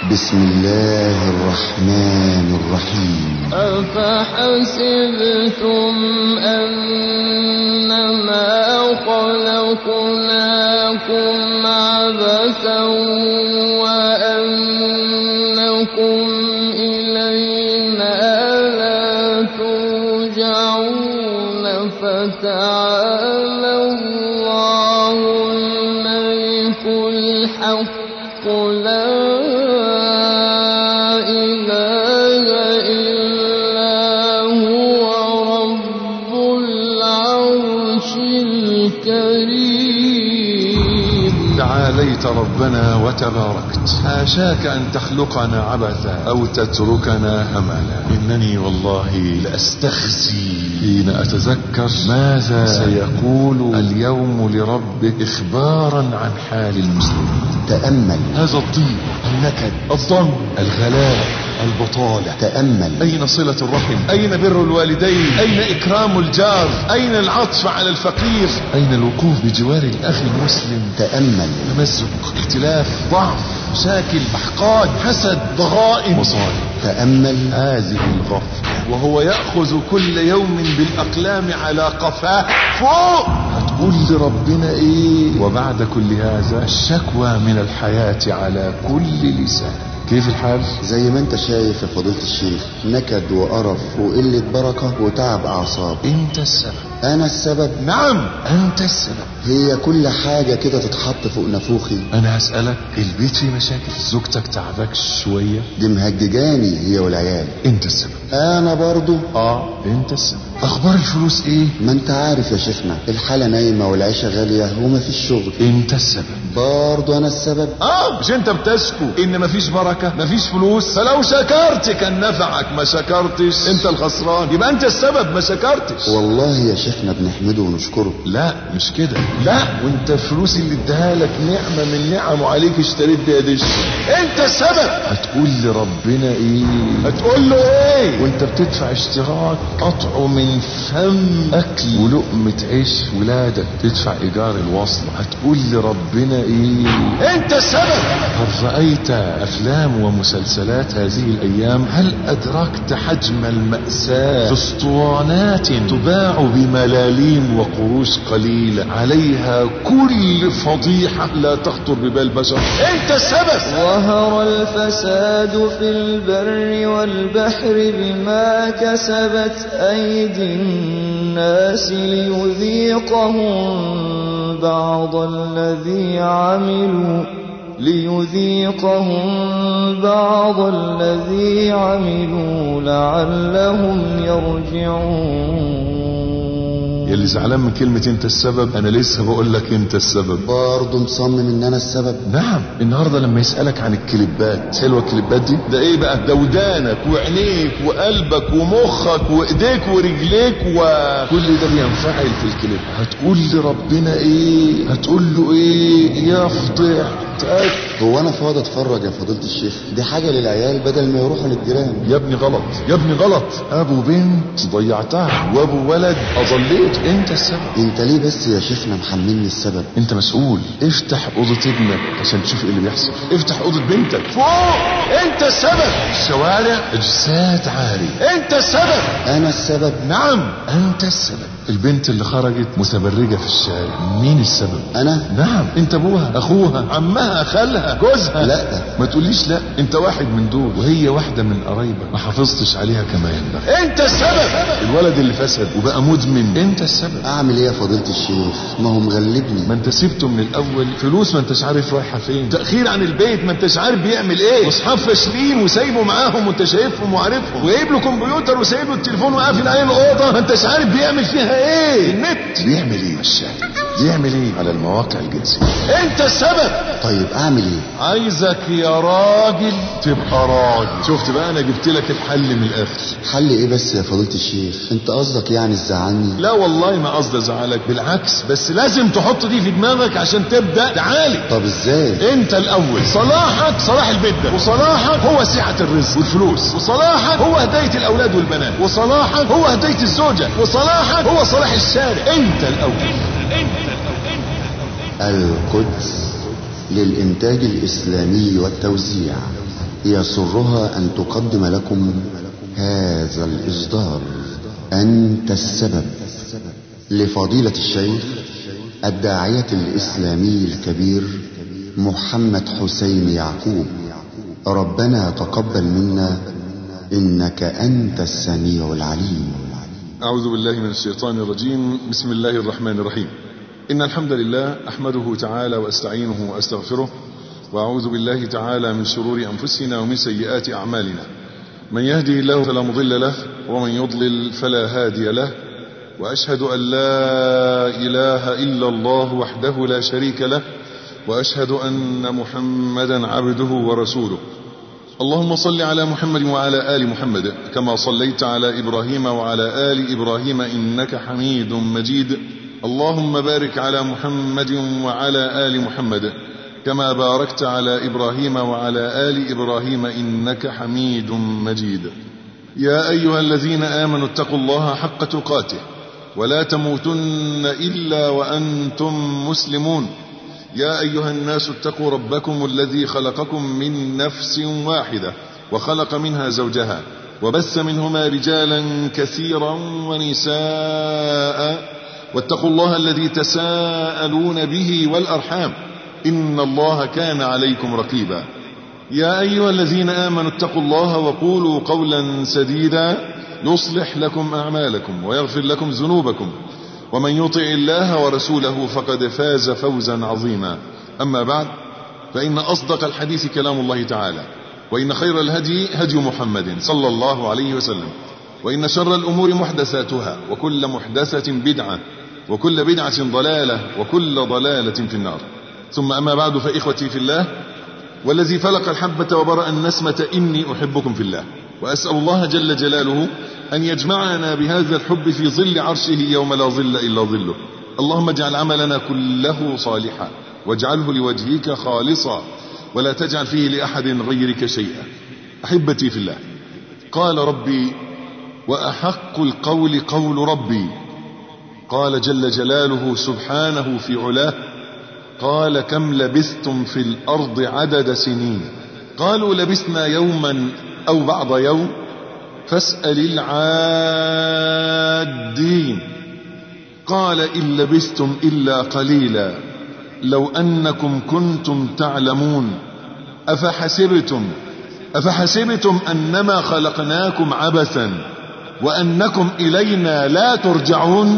بسم الله الرحمن الرحيم أفحسبتم أنما خلقناكم عبثا وأنكم إلينا لا ترجعون فتعالى الله الملك الحق لا إله إلا هو رب العرش الكريم تعاليت ربنا وتباركت حاشاك أن تخلقنا عبثا أو تتركنا هملا إنني والله لأستخزي حين أتذكر ماذا سيقول اليوم لربك إخبارا عن حال المسلمين تأمل هذا الضيق النكد الضم الغلاء البطالة تأمل أين صلة الرحم أين بر الوالدين أين إكرام الجار أين العطف على الفقير أين الوقوف بجوار الأخ المسلم تأمل تمزق اختلاف ضعف مشاكل احقاد حسد ضغائن مصائب تأمل هذه الغفلة وهو يأخذ كل يوم بالأقلام على قفاه فوق هتقول لربنا ايه وبعد كل هذا الشكوى من الحياة على كل لسان كيف الحال زي ما انت شايف يا فضيلة الشيخ نكد وقرف وقلة بركة وتعب أعصاب انت السبب أنا السبب نعم انت السبب هي كل حاجة كده تتحط فوق نافوخي انا هسألك البيت فيه مشاكل زوجتك تعبك شوية دي مهججاني هي والعيال انت السبب أنا برضو اه انت السبب اخبار الفلوس ايه ما انت عارف يا شيخنا الحالة نايمة والعيشة غالية ومفيش شغل انت السبب برضو أنا السبب اه مش انت بتشكو ان مفيش بركة مفيش فلوس فلو شكرت كان نفعك ما شكرتش انت الخسران يبقى انت السبب ما شكرتش والله يا شيخنا بنحمده ونشكره لا مش كده لا وانت الفلوس اللي اداها لك نعمة من نعمه عليك اشتريت بيها دش انت السبب هتقول لربنا ايه هتقول له ايه وانت بتدفع اشتراك قطعه من فم اكل ولقمة عيش ولادك تدفع ايجار الوصلة هتقول لربنا ايه انت السبب هل رأيت افلام ومسلسلات هذه الايام هل ادركت حجم المأساة في اسطوانات تباع بملاليم وقروش قليلة عليها كل فضيحة لا تخطر ببال بشر انت السبب ظهر الفساد في البر والبحر بما كسبت أيدي الناس ليذيقهم بعض الذي عملوا ليذيقهم بعض الذي عملوا لعلهم يرجعون يلي زعلان من كلمة انت السبب انا لسه بقول لك انت السبب برضو مصمم ان انا السبب نعم النهارده لما يسألك عن الكليبات حلوة الكليبات دي ده ايه بقى ده ودانك وعينيك وقلبك ومخك وايديك ورجليك وكل ده بينفعل في الكليب هتقول لربنا ايه هتقول له ايه يا فضيحتك هو انا فاضي اتفرج يا فضيلة الشيخ دي حاجة للعيال بدل ما يروحوا للجيران يا ابني غلط يا ابني غلط ابو بنت ضيعتها وابو ولد اضليت انت السبب انت ليه بس يا شيخنا محملني السبب انت مسؤول افتح اوضه ابنك عشان تشوف ايه اللي بيحصل افتح اوضه بنتك فوق انت السبب الشوارع اجساد عاري انت السبب انا السبب نعم انت السبب البنت اللي خرجت متبرجة في الشارع مين السبب انا نعم انت ابوها اخوها عمها خالها جوزها لا. ما تقوليش لا انت واحد من دول وهي واحدة من قرايبك ما حافظتش عليها كما ينبغي انت السبب الولد اللي فسد وبقى مدمن انت السبب اعمل ايه يا فضيلة الشيخ ما هو مغلبني ما انت سبته من الاول فلوس ما انتش عارف رايحه فين تاخير عن البيت ما انتش عارف بيعمل ايه واصحاب فاشلين وسايبه معاهم وانت شايفهم وعارفهم وجايب له كمبيوتر وسايب له التليفون وقافل عليه الاوضه ما انتش عارف بيعمل فيها ايه النت بيعمل ايه على الشات بيعمل ايه على المواقع الجنسيه انت السبب طيب اعمل ايه عايزك يا راجل تبقى راجل شفت بقى انا جبت لك الحل من الاخر حل ايه بس يا فضيلة الشيخ انت قصدك يعني تزعلني لا والله ما قصدي ازعلك بالعكس بس لازم تحط دي في دماغك عشان تبدا تعالج طب ازاي انت الاول صلاحك صلاح البيت ده وصلاحك هو سعة الرزق والفلوس وصلاحك هو هداية الاولاد والبنات وصلاحك هو هداية الزوجة وصلاحك هو صلاح الشارع انت الاول القدس للإنتاج الإسلامي والتوزيع يسرها أن تقدم لكم هذا الإصدار أنت السبب لفضيلة الشيخ الداعية الإسلامي الكبير محمد حسين يعقوب ربنا تقبل منا إنك أنت السميع العليم أعوذ بالله من الشيطان الرجيم بسم الله الرحمن الرحيم إن الحمد لله أحمده تعالى وأستعينه وأستغفره وأعوذ بالله تعالى من شرور أنفسنا ومن سيئات أعمالنا من يهدي الله فلا مضل له ومن يضلل فلا هادي له وأشهد أن لا إله إلا الله وحده لا شريك له وأشهد أن محمدا عبده ورسوله اللهم صل على محمد وعلى آل محمد كما صليت على إبراهيم وعلى آل إبراهيم إنك حميد مجيد اللهم بارك على محمد وعلى آل محمد كما باركت على إبراهيم وعلى آل إبراهيم إنك حميد مجيد يا أيها الذين آمنوا اتقوا الله حق تقاته ولا تموتن إلا وأنتم مسلمون يا أيها الناس اتقوا ربكم الذي خلقكم من نفس واحدة وخلق منها زوجها وبث منهما رجالا كثيرا ونساء واتقوا الله الذي تساءلون به والأرحام إن الله كان عليكم رقيبا يا أيها الذين آمنوا اتقوا الله وقولوا قولا سديدا يصلح لكم أعمالكم ويغفر لكم ذنوبكم ومن يطع الله ورسوله فقد فاز فوزا عظيما أما بعد فإن أصدق الحديث كلام الله تعالى وإن خير الهدي هدي محمد صلى الله عليه وسلم وإن شر الأمور محدثاتها وكل محدثة بدعة وكل بدعة ضلالة وكل ضلالة في النار ثم أما بعد فإخوتي في الله والذي فلق الحبة وبرأ النسمة إني أحبكم في الله وأسأل الله جل جلاله أن يجمعنا بهذا الحب في ظل عرشه يوم لا ظل إلا ظله اللهم اجعل عملنا كله صالحا واجعله لوجهك خالصا ولا تجعل فيه لأحد غيرك شيئا أحبتي في الله قال ربي وأحق القول قول ربي قال جل جلاله سبحانه في علاه قال كم لبثتم في الأرض عدد سنين قالوا لبثنا يوما أو بعض يوم فاسأل العادين قال إن لبثتم إلا قليلا لو أنكم كنتم تعلمون أفحسبتم أفحسبتم أنما خلقناكم عبثا وأنكم إلينا لا ترجعون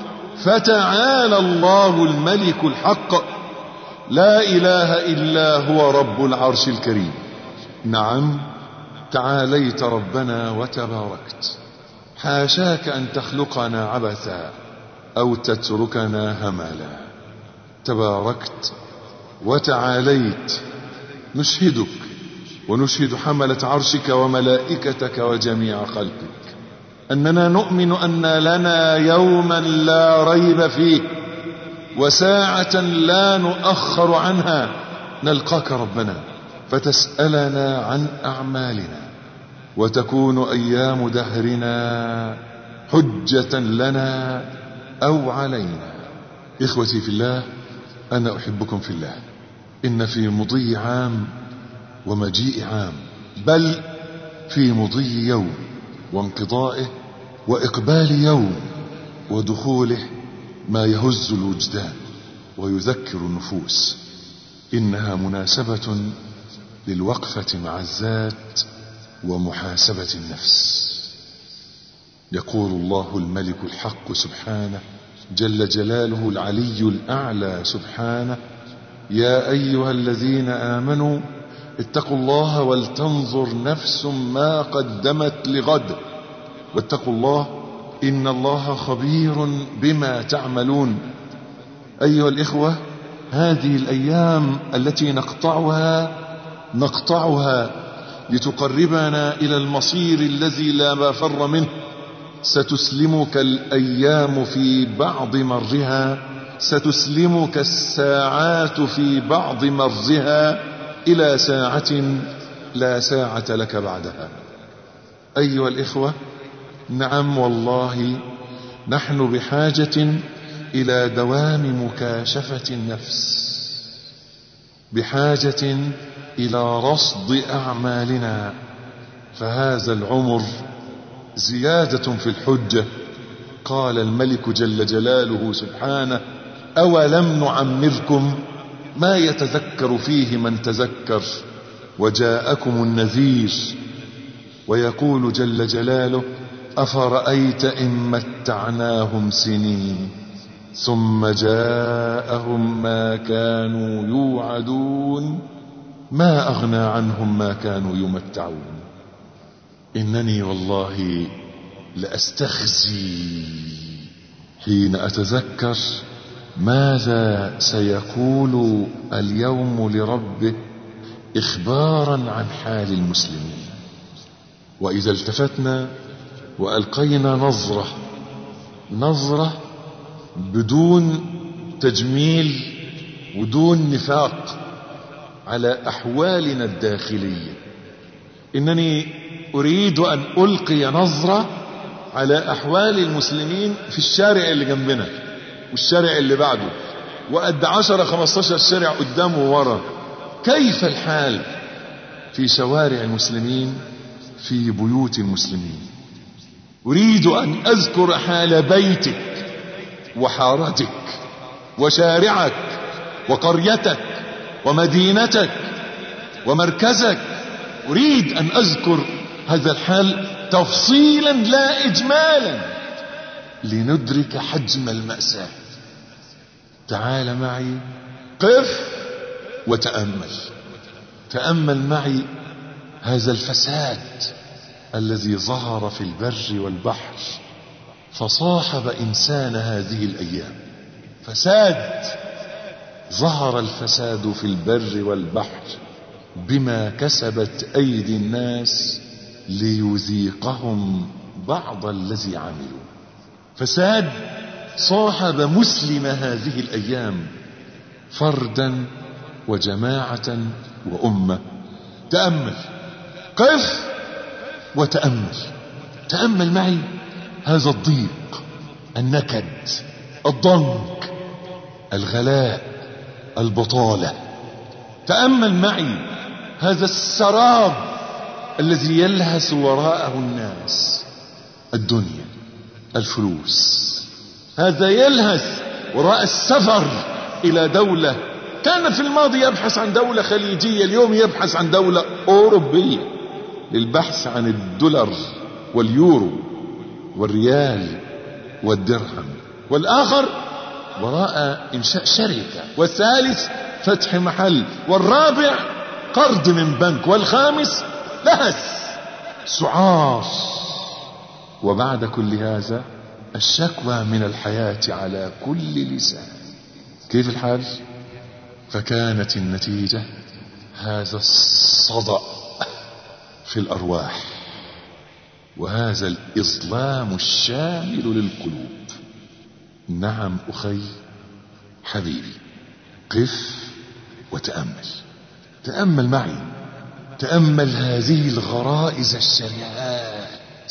فتعالى الله الملك الحق لا إله إلا هو رب العرش الكريم نعم تعاليت ربنا وتباركت حاشاك أن تخلقنا عبثا أو تتركنا هملا تباركت وتعاليت نشهدك ونشهد حملة عرشك وملائكتك وجميع خلقك أننا نؤمن أن لنا يوما لا ريب فيه وساعة لا نؤخر عنها نلقاك ربنا فتسألنا عن أعمالنا وتكون أيام دهرنا حجة لنا أو علينا إخوتي في الله أنا أحبكم في الله إن في مضي عام ومجيء عام بل في مضي يوم وانقضائه وإقبال يوم ودخوله ما يهز الوجدان ويذكر النفوس إنها مناسبة للوقفة مع الذات ومحاسبة النفس يقول الله الملك الحق سبحانه جل جلاله العلي الأعلى سبحانه يا أيها الذين آمنوا اتقوا الله ولتنظر نفس ما قدمت لغد واتقوا الله إن الله خبير بما تعملون أيها الإخوة هذه الأيام التي نقطعها نقطعها لتقربنا إلى المصير الذي لا مفر منه ستسلمك الأيام في بعض مرها ستسلمك الساعات في بعض مرها إلى ساعة لا ساعة لك بعدها أيها الإخوة نعم والله نحن بحاجة إلى دوام مكاشفة النفس بحاجة إلى رصد أعمالنا فهذا العمر زيادة في الحجة قال الملك جل جلاله سبحانه أولم نعمركم ما يتذكر فيه من تذكر وجاءكم النذير ويقول جل جلاله أفرأيت إن متعناهم سنين ثم جاءهم ما كانوا يوعدون ما أغنى عنهم ما كانوا يمتعون إنني والله لأستخزي حين أتذكر ماذا سيقول اليوم لربه إخبارا عن حال المسلمين وإذا التفتنا وألقينا نظرة نظرة بدون تجميل ودون نفاق على أحوالنا الداخلية إنني أريد أن ألقي نظرة على أحوال المسلمين في الشارع اللي جنبنا والشارع اللي بعده وقد عشرة خمستاشر شارع قدام وورا كيف الحال في شوارع المسلمين في بيوت المسلمين أريد أن أذكر حال بيتك وحارتك وشارعك وقريتك ومدينتك ومركزك أريد أن أذكر هذا الحال تفصيلا لا إجمالا لندرك حجم المأساة تعال معي قف وتأمل تأمل معي هذا الفساد الذي ظهر في البر والبحر فصاحب إنسان هذه الأيام فساد ظهر الفساد في البر والبحر بما كسبت أيدي الناس ليذيقهم بعض الذي عملوا فساد صاحب مسلم هذه الأيام فردا وجماعة وأمة تأمل قف وتأمل تأمل معي هذا الضيق النكد الضنك الغلاء البطالة تأمل معي هذا السراب الذي يلهث وراءه الناس الدنيا الفلوس هذا يلهث وراء السفر إلى دولة كان في الماضي يبحث عن دولة خليجية اليوم يبحث عن دولة أوروبية للبحث عن الدولار واليورو والريال والدرهم والآخر وراء إنشاء شركة والثالث فتح محل والرابع قرض من بنك والخامس لهث سعار وبعد كل هذا الشكوى من الحياة على كل لسان كيف الحال فكانت النتيجة هذا الصدأ في الأرواح وهذا الإظلام الشامل للقلوب نعم أخي حبيبي قف وتأمل تأمل معي تأمل هذه الغرائز الشريعات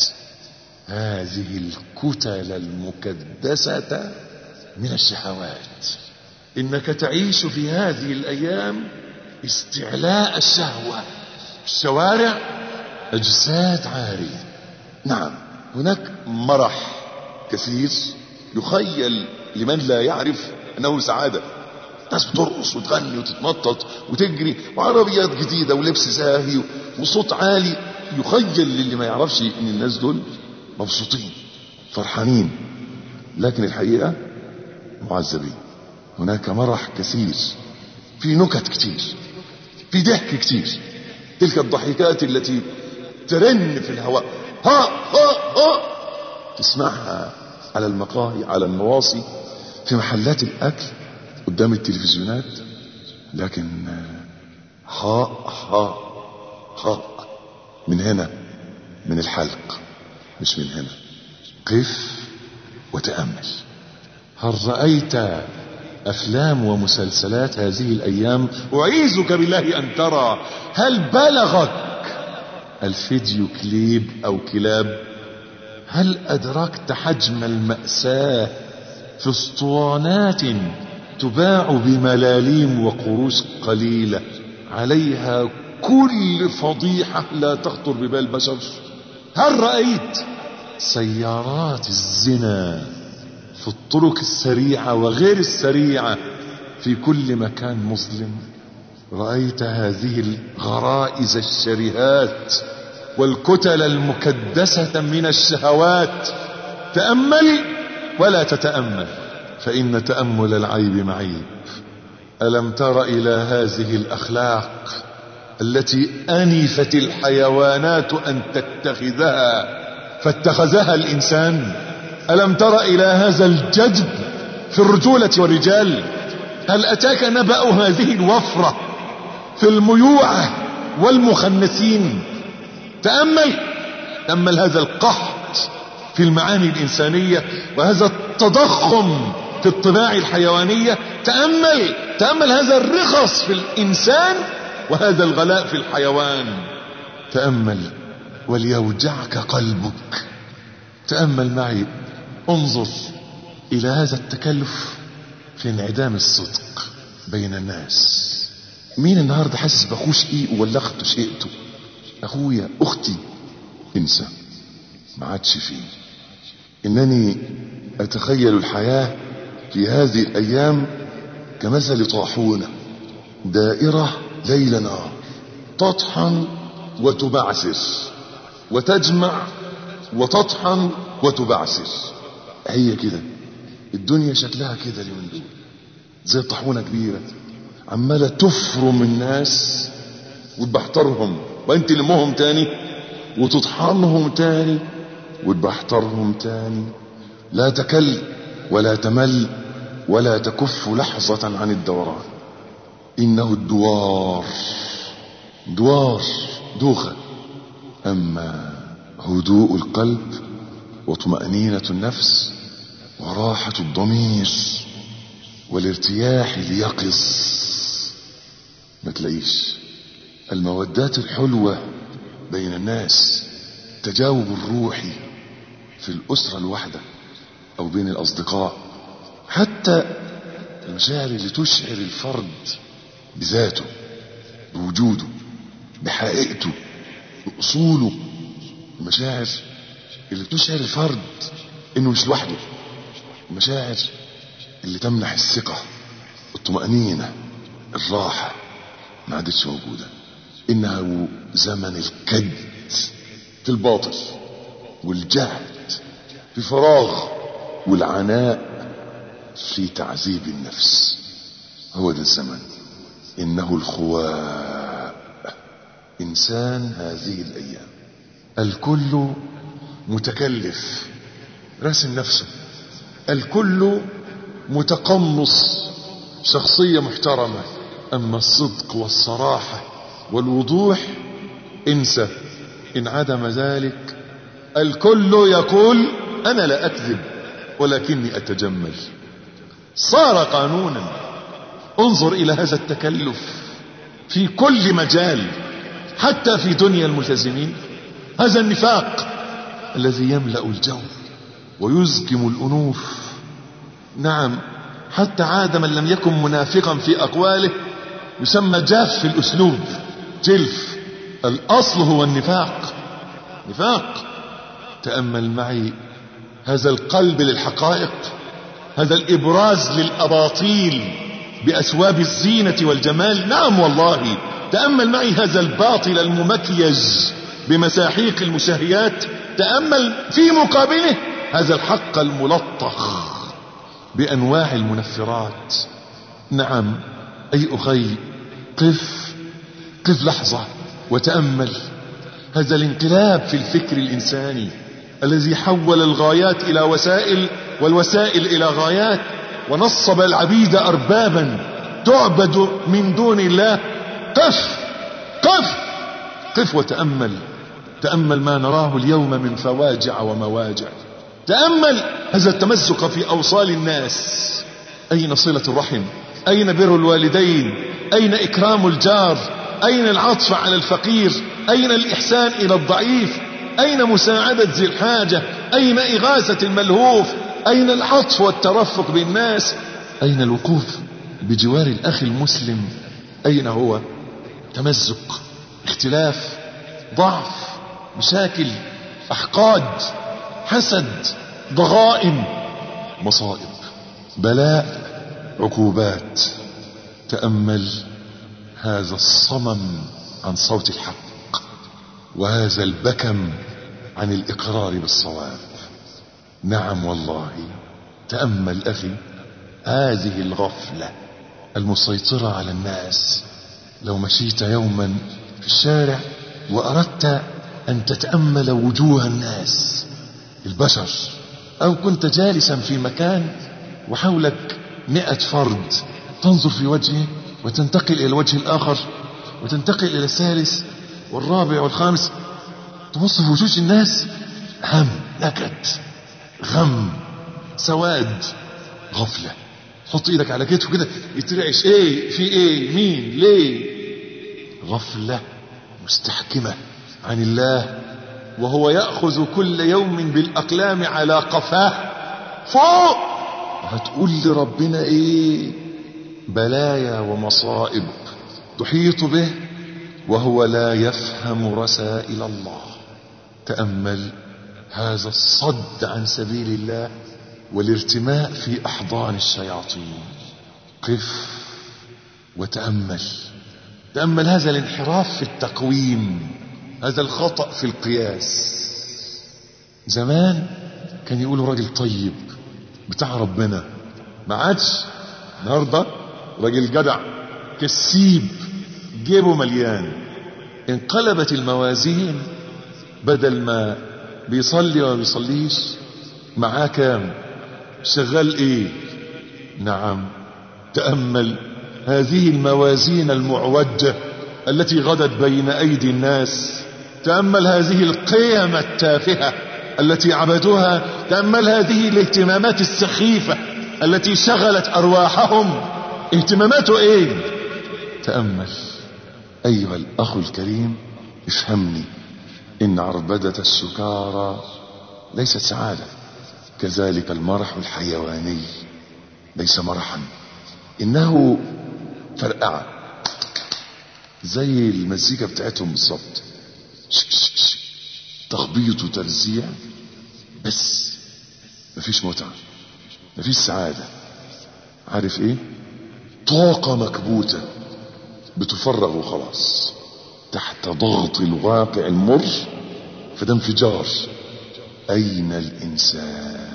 هذه الكتل المكدسة من الشهوات إنك تعيش في هذه الأيام استعلاء الشهوة الشوارع أجساد عارية نعم هناك مرح كثير يخيل لمن لا يعرف أنه سعادة ناس بترقص وتغني وتتنطط وتجري وعربيات جديدة ولبس زاهي وصوت عالي يخيل للي ما يعرفش ان الناس دول مبسوطين فرحانين لكن الحقيقة معذبين هناك مرح كثير في نكت كتير في ضحك كتير تلك الضحكات التي ترن في الهواء ها ها ها تسمعها على المقاهي على النواصي في محلات الأكل قدام التلفزيونات لكن ها ها ها من هنا من الحلق مش من هنا قف وتأمل هل رأيت أفلام ومسلسلات هذه الأيام أعيذك بالله أن ترى هل بلغك الفيديو كليب أو كلاب هل أدركت حجم المأساة في اسطوانات تباع بملاليم وقروش قليلة عليها كل فضيحة لا تخطر ببال بشر هل رأيت سيارات الزنا في الطرق السريعة وغير السريعة في كل مكان مسلم رأيت هذه الغرائز الشرهات والكتل المكدسة من الشهوات تأمل ولا تتأمل فإن تأمل العيب معيب ألم تر إلى هذه الأخلاق التي أنفت الحيوانات أن تتخذها فاتخذها الإنسان ألم تر إلى هذا الجذب في الرجولة والرجال هل أتاك نبأ هذه الوفرة في الميوعة والمخنثين تأمل تأمل هذا القحط في المعاني الإنسانية وهذا التضخم في الطباع الحيوانية تأمل تأمل هذا الرخص في الإنسان وهذا الغلاء في الحيوان تأمل وليوجعك قلبك تأمل معي انظر إلى هذا التكلف في انعدام الصدق بين الناس مين النهاردة حاسس بأخوه شقيق ولا أخته شقيقته أخويا أختي انسى ما عادش فيه إنني أتخيل الحياة في هذه الأيام كمثل طاحونة دائرة ليل نهار تطحن وتبعثر وتجمع وتطحن وتبعثر هي كده الدنيا شكلها كده اليومين دول زي طاحونه كبيره عماله تفرم الناس وتبحترهم وانت تلمهم تاني وتطحنهم تاني وتبحترهم تاني لا تكل ولا تمل ولا تكف لحظة عن الدوران إنه الدوار دوار دوخة أما هدوء القلب وطمأنينة النفس وراحة الضمير والارتياح اليقظ ما تلاقيش المودات الحلوة بين الناس تجاوب الروحي في الأسرة الواحدة أو بين الأصدقاء حتى المشاعر اللي تشعر الفرد بذاته بوجوده بحقيقته بأصوله المشاعر اللي تشعر الفرد انه مش لوحده المشاعر اللي تمنح الثقة الطمأنينة الراحة ما عادتش موجودة انها زمن الكد في الباطل والجهد في فراغ والعناء في تعذيب النفس هو ده الزمن انه الخواء انسان هذه الايام الكل متكلف راسم نفسه الكل متقمص شخصية محترمة أما الصدق والصراحة والوضوح انسى إن عدم ذلك الكل يقول أنا لا أكذب ولكني أتجمل صار قانونا انظر إلى هذا التكلف في كل مجال حتى في دنيا الملتزمين هذا النفاق الذي يملأ الجو ويزكم الأنوف نعم حتى عاد من لم يكن منافقا في أقواله يسمى جاف في الأسلوب جلف الأصل هو النفاق نفاق تأمل معي هذا القلب للحقائق هذا الإبراز للأباطيل بأسواب الزينة والجمال نعم والله تأمل معي هذا الباطل الممكيج بمساحيق المشاهيات تأمل في مقابله هذا الحق الملطخ بأنواع المنفرات نعم أي أخي قف قف لحظة وتأمل هذا الانقلاب في الفكر الإنساني الذي حول الغايات إلى وسائل والوسائل إلى غايات ونصب العبيد أربابا تعبد من دون الله قف قف قف وتأمل تأمل ما نراه اليوم من فواجع ومواجع تأمل هذا التمزق في أوصال الناس أين صلة الرحم أين بر الوالدين أين إكرام الجار أين العطف على الفقير أين الإحسان إلى الضعيف أين مساعدة ذي الحاجة أين إغاثة الملهوف أين العطف والترفق بالناس أين الوقوف بجوار الأخ المسلم أين هو تمزق اختلاف ضعف مشاكل أحقاد حسد ضغائن مصائب بلاء عقوبات تأمل هذا الصمم عن صوت الحق وهذا البكم عن الإقرار بالصواب نعم والله تأمل أخي هذه الغفلة المسيطرة على الناس لو مشيت يوما في الشارع وأردت أن تتأمل وجوه الناس البشر أو كنت جالسا في مكان وحولك مئة فرد تنظر في وجهه وتنتقل إلى الوجه الآخر وتنتقل إلى الثالث والرابع والخامس تبص في وجوه الناس هم نكد غم سواد غفلة حط ايدك على كتفه كده يترعش ايه في ايه مين ليه غفلة مستحكمة عن الله وهو يأخذ كل يوم بالأقلام على قفاه فوق هتقول لربنا ايه بلايا ومصائب تحيط به وهو لا يفهم رسائل الله تأمل هذا الصد عن سبيل الله والارتماء في أحضان الشياطين قف وتأمل تأمل هذا الانحراف في التقويم هذا الخطأ في القياس زمان كان يقولوا راجل طيب بتاع ربنا ما عادش النهارده راجل جدع كسيب جيبه مليان انقلبت الموازين بدل ما بيصلي وما بيصليش معاه كام شغال ايه نعم تأمل هذه الموازين المعوجة التي غدت بين ايدي الناس تأمل هذه القيم التافهة التي عبدوها تأمل هذه الاهتمامات السخيفة التي شغلت ارواحهم اهتماماته ايه تأمل ايها الاخ الكريم افهمني ان عربدة السكارى ليست سعادة كذلك المرح الحيواني ليس مرحا انه فرقعة زي المزيكا بتاعتهم بالظبط شك شك شك. تخبيط وترزيع بس مفيش متعة مفيش سعادة عارف ايه طاقة مكبوتة بتفرغ وخلاص تحت ضغط الواقع المر فده انفجار أين الإنسان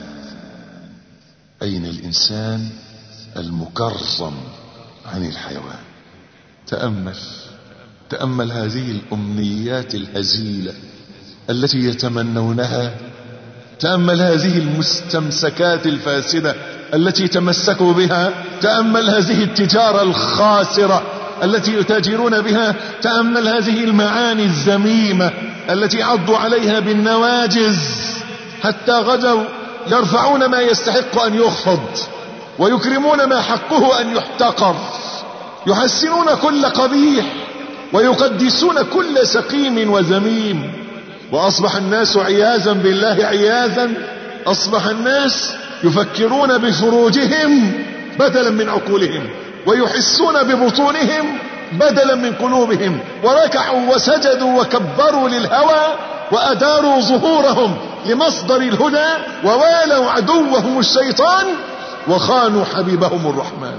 أين الإنسان المكرم عن الحيوان تأمل تأمل هذه الأمنيات الهزيلة التي يتمنونها تأمل هذه المستمسكات الفاسدة التي تمسكوا بها تأمل هذه التجارة الخاسرة التي يتاجرون بها تأمل هذه المعاني الذميمة التي عضوا عليها بالنواجز حتى غدوا يرفعون ما يستحق أن يخفض ويكرمون ما حقه أن يحتقر يحسنون كل قبيح ويقدسون كل سقيم وذميم وأصبح الناس عياذا بالله عياذا أصبح الناس يفكرون بفروجهم بدلا من عقولهم ويحسون ببطونهم بدلا من قلوبهم وركعوا وسجدوا وكبروا للهوى وأداروا ظهورهم لمصدر الهدى ووالوا عدوهم الشيطان وخانوا حبيبهم الرحمن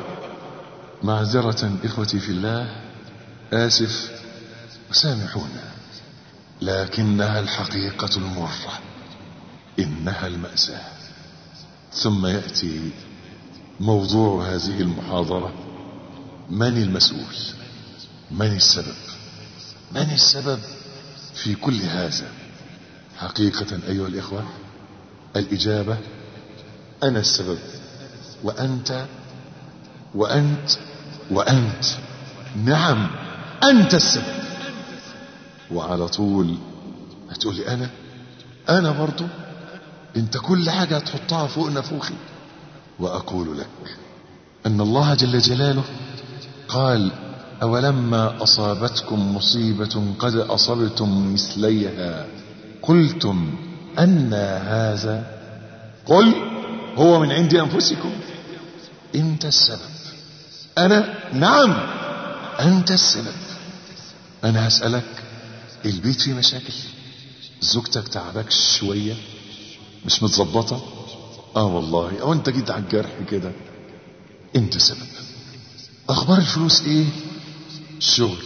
معذرة إخوتي في الله آسف وسامحونا لكنها الحقيقة المرة إنها المأساة ثم يأتي موضوع هذه المحاضرة من المسؤول من السبب من السبب في كل هذا حقيقة أيها الإخوة الإجابة أنا السبب وأنت وأنت وأنت نعم أنت السبب وعلى طول هتقول لي أنا أنا برضو أنت كل حاجة هتحطها فوق نفوخي وأقول لك أن الله جل جلاله قال أولما أصابتكم مصيبة قد أصبتم مثليها قلتم أن هذا قل هو من عند أنفسكم انت السبب انا نعم انت السبب انا هسألك البيت فيه مشاكل زوجتك تعبك شوية مش متظبطة اه والله او انت جيت على الجرح كده انت سبب اخبار الفلوس ايه الشغل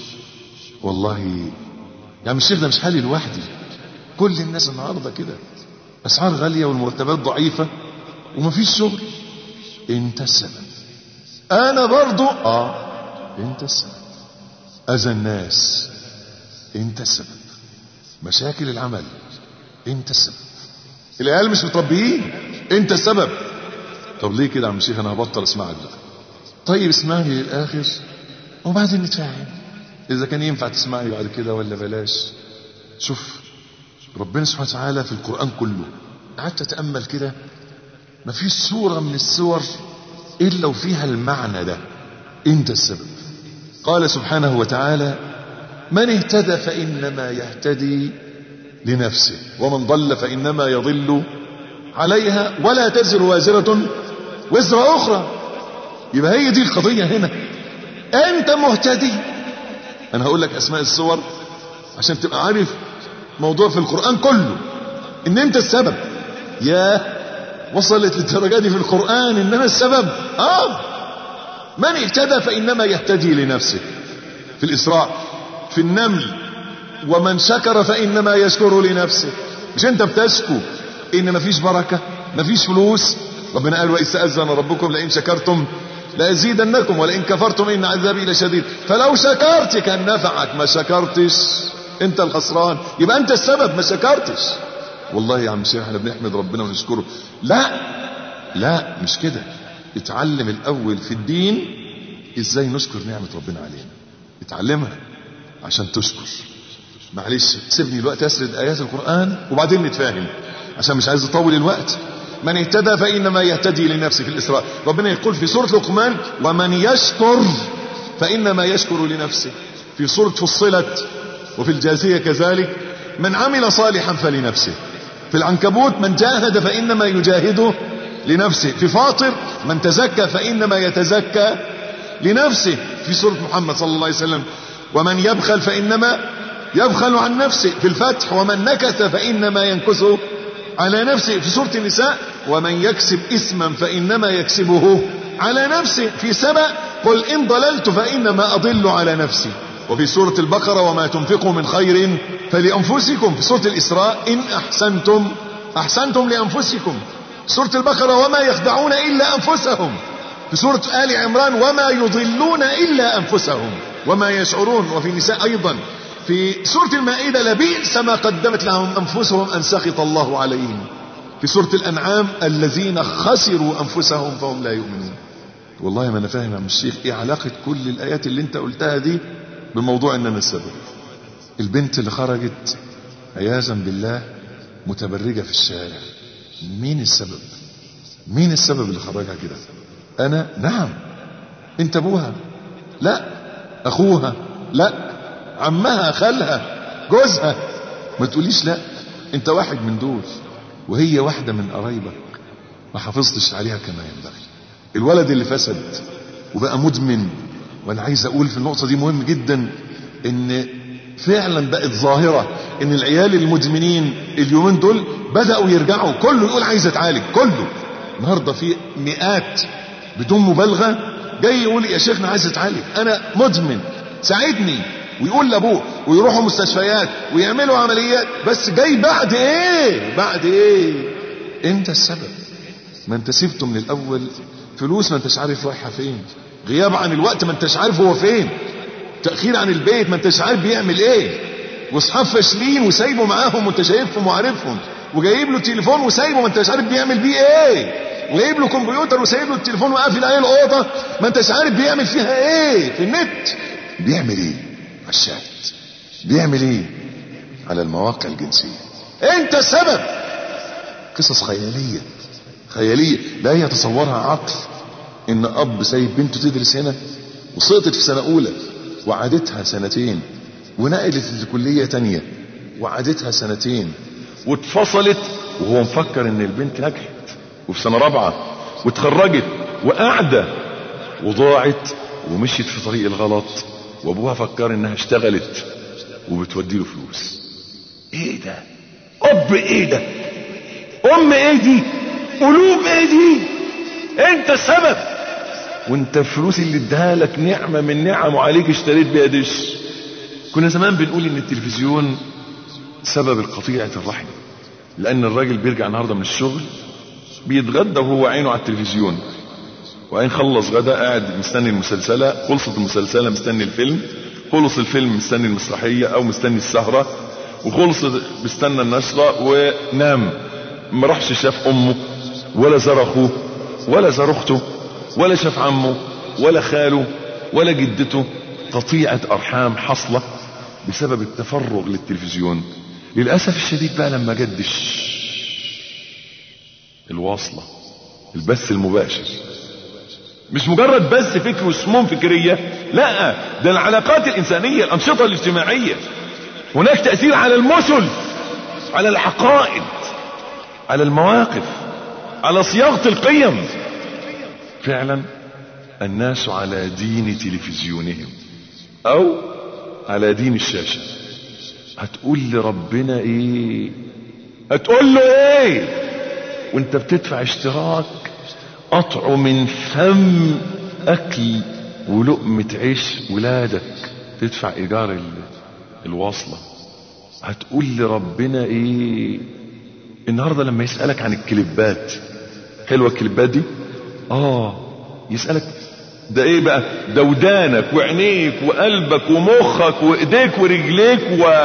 والله يعني الشيخ ده مش حالي لوحدي كل الناس النهارده كده اسعار غاليه والمرتبات ضعيفه ومفيش شغل انت السبب انا برضو اه انت السبب اذى الناس انت السبب مشاكل العمل انت السبب العيال مش متربيين انت السبب طب ليه كده يا عم الشيخ انا هبطل اسمعك بقى طيب اسمعني للاخر وبعدين نتفاهم اذا كان ينفع تسمعني بعد كده ولا بلاش شوف ربنا سبحانه وتعالى في القرآن كله قعدت اتأمل كده مفيش سورة من السور إلا وفيها المعنى ده أنت السبب قال سبحانه وتعالى من اهتدى فإنما يهتدي لنفسه ومن ضل فإنما يضل عليها ولا تزر وازرة وزر أخرى يبقى هي دي القضية هنا أنت مهتدي أنا هقول لك أسماء السور عشان تبقى عارف موضوع في القرآن كله ان انت السبب يا وصلت للدرجة دي في القرآن ان انا السبب اه من اهتدى فانما يهتدي لنفسه في الاسراء في النمل ومن شكر فانما يشكر لنفسه مش انت بتشكو ان مفيش بركة مفيش فلوس ربنا قال وإذ تأذن ربكم لئن شكرتم لأزيدنكم ولئن كفرتم إن عذابي لشديد فلو شكرت كان نفعك ما شكرتش انت الخسران يبقى انت السبب ما شكرتش والله يا عم شيخ احنا بنحمد ربنا ونشكره لا لا مش كده اتعلم الاول في الدين ازاي نشكر نعمة ربنا علينا اتعلمها عشان تشكر معلش سيبني الوقت اسرد ايات القرآن وبعدين نتفاهم عشان مش عايز اطول الوقت من اهتدى فانما يهتدي لنفسه في الاسراء ربنا يقول في سورة لقمان ومن يشكر فانما يشكر لنفسه في سورة فصلت وفي الجاثية كذلك من عمل صالحا فلنفسه في العنكبوت من جاهد فإنما يجاهده لنفسه في فاطر من تزكى فإنما يتزكى لنفسه في سورة محمد صلى الله عليه وسلم ومن يبخل فإنما يبخل عن نفسه في الفتح ومن نكث فإنما ينكث على نفسه في سورة النساء ومن يكسب إثما فإنما يكسبه على نفسه في سبأ قل إن ضللت فإنما أضل على نفسي وفي سورة البقرة وما تنفقوا من خير فلأنفسكم في سورة الإسراء إن أحسنتم أحسنتم لأنفسكم سورة البقرة وما يخدعون إلا أنفسهم في سورة آل عمران وما يضلون إلا أنفسهم وما يشعرون وفي النساء أيضا في سورة المائدة لبئس ما قدمت لهم أنفسهم أن سخط الله عليهم في سورة الأنعام الذين خسروا أنفسهم فهم لا يؤمنون والله ما أنا فاهم يا عم الشيخ إيه علاقة كل الآيات اللي أنت قلتها دي بموضوع ان انا السبب البنت اللي خرجت عياذا بالله متبرجه في الشارع مين السبب مين السبب اللي خرجها كده انا نعم انت ابوها لا اخوها لا عمها خالها جوزها ما تقوليش لا انت واحد من دول وهي واحده من قرايبك ما حافظتش عليها كما ينبغي الولد اللي فسد وبقى مدمن وانا عايز اقول في النقطة دي مهم جدا ان فعلا بقت ظاهرة ان العيال المدمنين اليومين دول بدأوا يرجعوا كله يقول عايز اتعالج كله النهاردة في مئات بدون مبالغة جاي يقول يا شيخنا عايز اتعالج انا مدمن ساعدني ويقول لابوه ويروحوا مستشفيات ويعملوا عمليات بس جاي بعد ايه بعد ايه انت السبب ما انت سبته من الاول فلوس ما انتش عارف رايحه فين غياب عن الوقت ما انتش عارف هو فين تأخير عن البيت ما انتش عارف بيعمل ايه واصحاب فاشلين وسايبه معاهم وانت شايفهم وعارفهم وجايب له تليفون وسايبه ما انتش عارف بيعمل بيه ايه وجايب له كمبيوتر وسايب له التليفون وقافل عليه الاوضه ما انتش عارف بيعمل فيها ايه في النت بيعمل ايه على الشات بيعمل ايه على المواقع الجنسيه انت السبب قصص خياليه خياليه لا يتصورها عقل ان اب سايب بنته تدرس هنا وسقطت في سنة اولى وعادتها سنتين ونقلت لكلية تانية وعادتها سنتين واتفصلت وهو مفكر ان البنت نجحت وفي سنة رابعة واتخرجت وقاعدة وضاعت ومشيت في طريق الغلط وابوها فكر انها اشتغلت وبتودي له فلوس ايه ده اب ايه ده ام ايه دي قلوب ايه دي انت السبب وانت الفلوس اللي اداها لك نعمة من نعم وعليك اشتريت بيها دش كنا زمان بنقول ان التلفزيون سبب قطيعة الرحم لان الراجل بيرجع النهاردة من الشغل بيتغدى وهو عينه على التلفزيون وبعدين خلص غدا قاعد مستني المسلسلة خلصت المسلسلة مستني الفيلم خلص الفيلم مستني المسرحية او مستني السهرة وخلص بيستنى النشرة ونام ما راحش شاف امه ولا زار اخوه ولا زار اخته ولا شاف عمه ولا خاله ولا جدته قطيعة ارحام حصلة بسبب التفرغ للتلفزيون للأسف الشديد بقى لما جدش الواصلة البث المباشر مش مجرد بث فكر وسموم فكرية لا ده العلاقات الإنسانية الأنشطة الاجتماعية هناك تأثير على المثل على العقائد على المواقف على صياغة القيم فعلا الناس على دين تلفزيونهم او على دين الشاشة هتقول لربنا ايه هتقول له ايه وانت بتدفع اشتراك قطعه من فم اكل ولقمة عيش ولادك تدفع ايجار ال- الواصلة هتقول لربنا ايه النهاردة لما يسألك عن الكليبات حلوة الكليبات دي اه يسألك ده ايه بقى ده ودانك وعينيك وقلبك ومخك وايديك ورجليك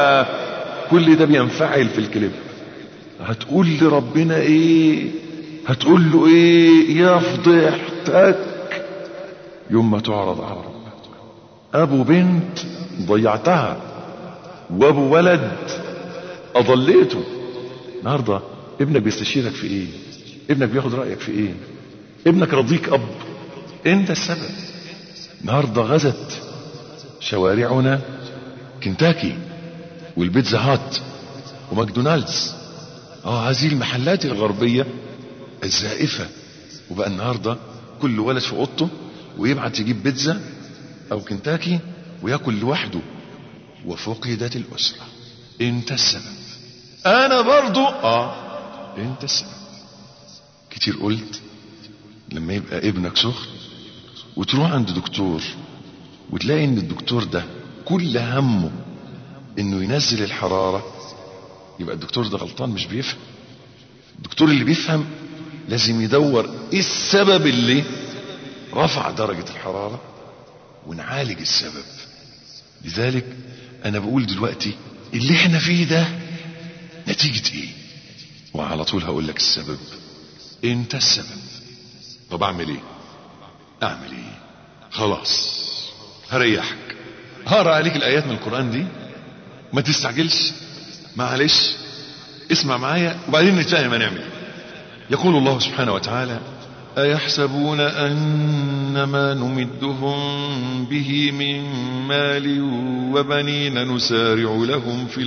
وكل ده بينفعل في الكليب هتقول لربنا ايه هتقول له ايه يا فضيحتك يوم ما تعرض على ربك ابو بنت ضيعتها وابو ولد اضليته النهارده ابنك بيستشيرك في ايه ابنك بياخد رايك في ايه ابنك رضيك اب انت السبب النهارده غزت شوارعنا كنتاكي والبيتزا هات وماكدونالدز اه هذه المحلات الغربيه الزائفه وبقى النهارده كل ولد في اوضته ويبعت يجيب بيتزا او كنتاكي وياكل لوحده وفقدت الاسره انت السبب انا برضو اه انت السبب كتير قلت لما يبقى ابنك سخن وتروح عند دكتور وتلاقي ان الدكتور ده كل همه انه ينزل الحرارة يبقى الدكتور ده غلطان مش بيفهم الدكتور اللي بيفهم لازم يدور ايه السبب اللي رفع درجة الحرارة ونعالج السبب لذلك انا بقول دلوقتي اللي احنا فيه ده نتيجة ايه وعلى طول هقول لك السبب انت السبب طب اعمل ايه اعمل ايه خلاص هريحك هقرا عليك الايات من القران دي ما تستعجلش معلش اسمع معايا وبعدين نتفاهم هنعمل ايه يقول الله سبحانه وتعالى أيحسبون أن ما نمدهم به من مال وبنين نسارع لهم في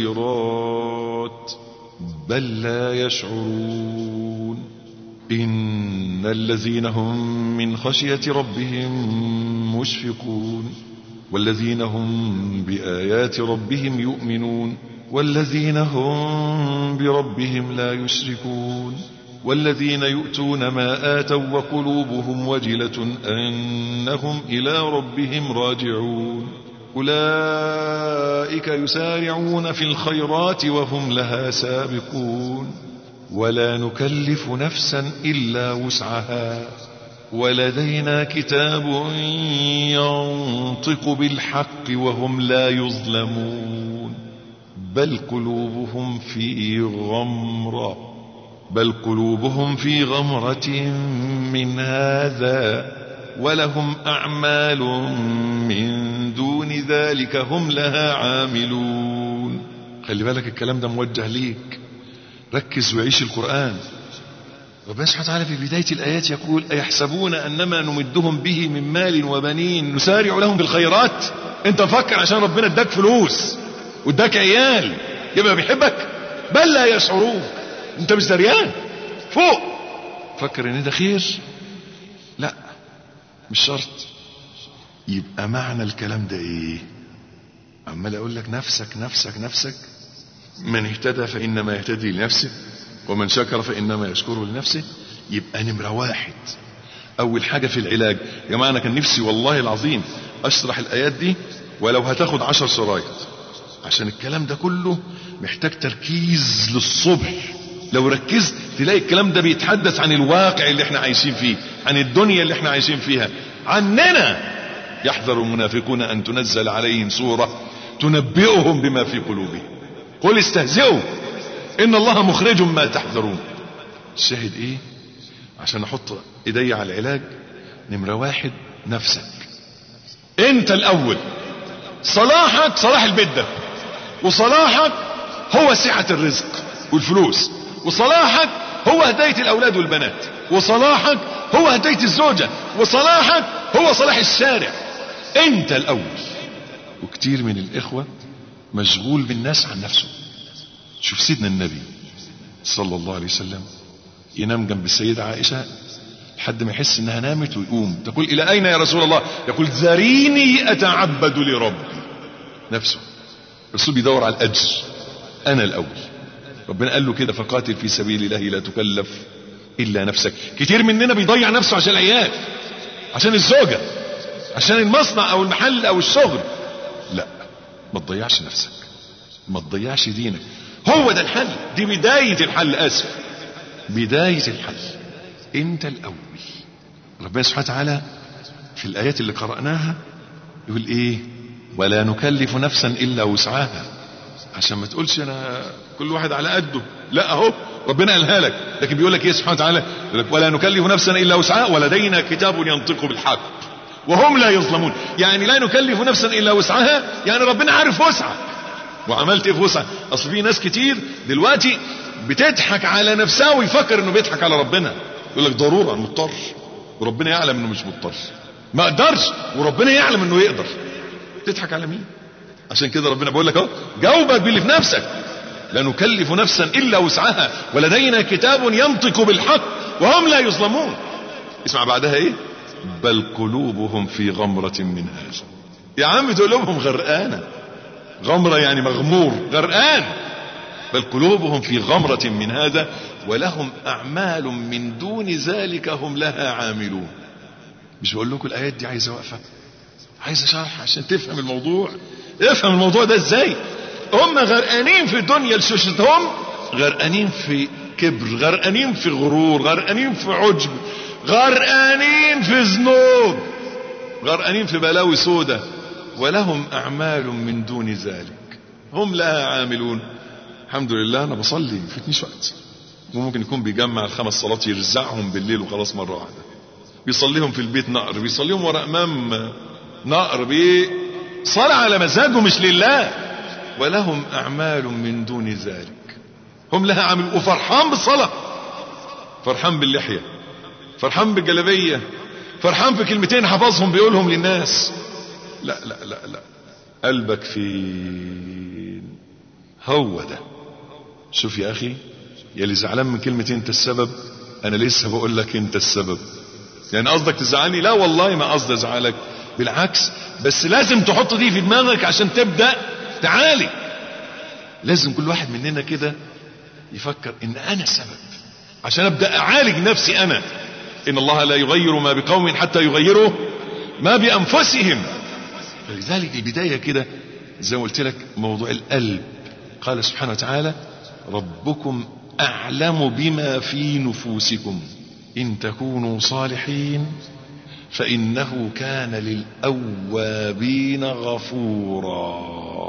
الخيرات بل لا يشعرون إن الذين هم من خشية ربهم مشفقون والذين هم بآيات ربهم يؤمنون والذين هم بربهم لا يشركون والذين يؤتون ما آتوا وقلوبهم وجلة أنهم إلى ربهم راجعون أولئك يسارعون في الخيرات وهم لها سابقون ولا نكلف نفسا إلا وسعها ولدينا كتاب ينطق بالحق وهم لا يظلمون بل قلوبهم في غمرة بل قلوبهم في غمرة من هذا ولهم أعمال من دون ذلك هم لها عاملون خلي بالك الكلام ده موجه ليك ركز وعيش القرآن ربنا سبحانه وتعالى في بداية الآيات يقول أيحسبون أنما نمدهم به من مال وبنين نسارع لهم بالخيرات أنت فكر عشان ربنا اداك فلوس واداك عيال يبقى بيحبك بل لا يشعرون أنت مش دريان فوق فكر إن ده خير لا مش شرط يبقى معنى الكلام ده ايه عمال اقول لك نفسك نفسك نفسك من اهتدى فانما يهتدي لنفسه ومن شكر فانما يشكر لنفسه يبقى نمره واحد اول حاجه في العلاج يا جماعه انا كان نفسي والله العظيم اشرح الايات دي ولو هتاخد عشر شرايط عشان الكلام ده كله محتاج تركيز للصبح لو ركزت تلاقي الكلام ده بيتحدث عن الواقع اللي احنا عايشين فيه عن الدنيا اللي احنا عايشين فيها عننا يحذر المنافقون ان تنزل عليهم سورة تنبئهم بما في قلوبهم قل استهزئوا ان الله مخرج ما تحذرون الشاهد ايه عشان احط ايدي على العلاج نمرة واحد نفسك انت الاول صلاحك صلاح البيت ده وصلاحك هو سعة الرزق والفلوس وصلاحك هو هداية الاولاد والبنات وصلاحك هو هداية الزوجة وصلاحك هو صلاح الشارع انت الاول وكتير من الاخوة مشغول بالناس عن نفسه شوف سيدنا النبي صلى الله عليه وسلم ينام جنب السيدة عائشة لحد ما يحس انها نامت ويقوم تقول الى اين يا رسول الله يقول ذريني اتعبد لربي نفسه الرسول بيدور على الاجر انا الاول ربنا قال له كده فقاتل في سبيل الله لا تكلف الا نفسك كتير مننا بيضيع نفسه عشان العيال عشان الزوجة عشان المصنع او المحل او الشغل لا ما تضيعش نفسك ما تضيعش دينك هو ده الحل دي بداية الحل اسف بداية الحل انت الاول ربنا سبحانه وتعالى في الايات اللي قرأناها يقول ايه ولا نكلف نفسا الا وسعها عشان ما تقولش انا كل واحد على قده لا اهو ربنا قالها لك لكن بيقول لك ايه سبحانه وتعالى يقول لك ولا نكلف نفسا الا وسعها ولدينا كتاب ينطق بالحق وهم لا يظلمون يعني لا نكلف نفسا الا وسعها يعني ربنا عارف وسعك وعملت ايه في وسعك اصل في ناس كتير دلوقتي بتضحك على نفسها ويفكر انه بيضحك على ربنا يقول لك ضروره مضطر وربنا يعلم انه مش مضطر ما اقدرش وربنا يعلم انه يقدر تضحك على مين عشان كده ربنا بيقول لك اهو جاوبك باللي في نفسك لا نكلف نفسا الا وسعها ولدينا كتاب ينطق بالحق وهم لا يظلمون اسمع بعدها ايه بل قلوبهم في غمرة من هذا يا عم قلوبهم غرقانة غمرة يعني مغمور غرقان بل قلوبهم في غمرة من هذا ولهم أعمال من دون ذلك هم لها عاملون مش بقول لكم الآيات دي عايزة وقفة عايزة شرح عشان تفهم الموضوع افهم الموضوع ده ازاي هم غرقانين في الدنيا لشوشتهم غرقانين في كبر غرقانين في غرور غرقانين في عجب غرقانين في ذنوب غرقانين في بلاوي سودة ولهم أعمال من دون ذلك هم لها عاملون الحمد لله أنا بصلي ما فيتنيش وقت وممكن يكون بيجمع الخمس صلاه يرزعهم بالليل وخلاص مرة واحدة بيصليهم في البيت نقر بيصليهم ورا امام نقر بيصلي على مزاجه مش لله ولهم اعمال من دون ذلك هم لها عامل وفرحان بالصلاة فرحان باللحية فرحان بالجلبية فرحان في كلمتين حفظهم بيقولهم للناس لا لا لا لا قلبك فين هو ده شوف يا اخي يا اللي زعلان من كلمة انت السبب انا لسه بقول لك انت السبب يعني قصدك تزعلني لا والله ما قصدي ازعلك بالعكس بس لازم تحط دي في دماغك عشان تبدأ تعالي لازم كل واحد مننا كده يفكر ان انا السبب عشان ابدأ اعالج نفسي انا ان الله لا يغير ما بقوم حتى يغيروا ما بانفسهم فلذلك البداية كده زي ما قلت لك موضوع القلب قال سبحانه وتعالى ربكم اعلم بما في نفوسكم ان تكونوا صالحين فانه كان للاوابين غفورا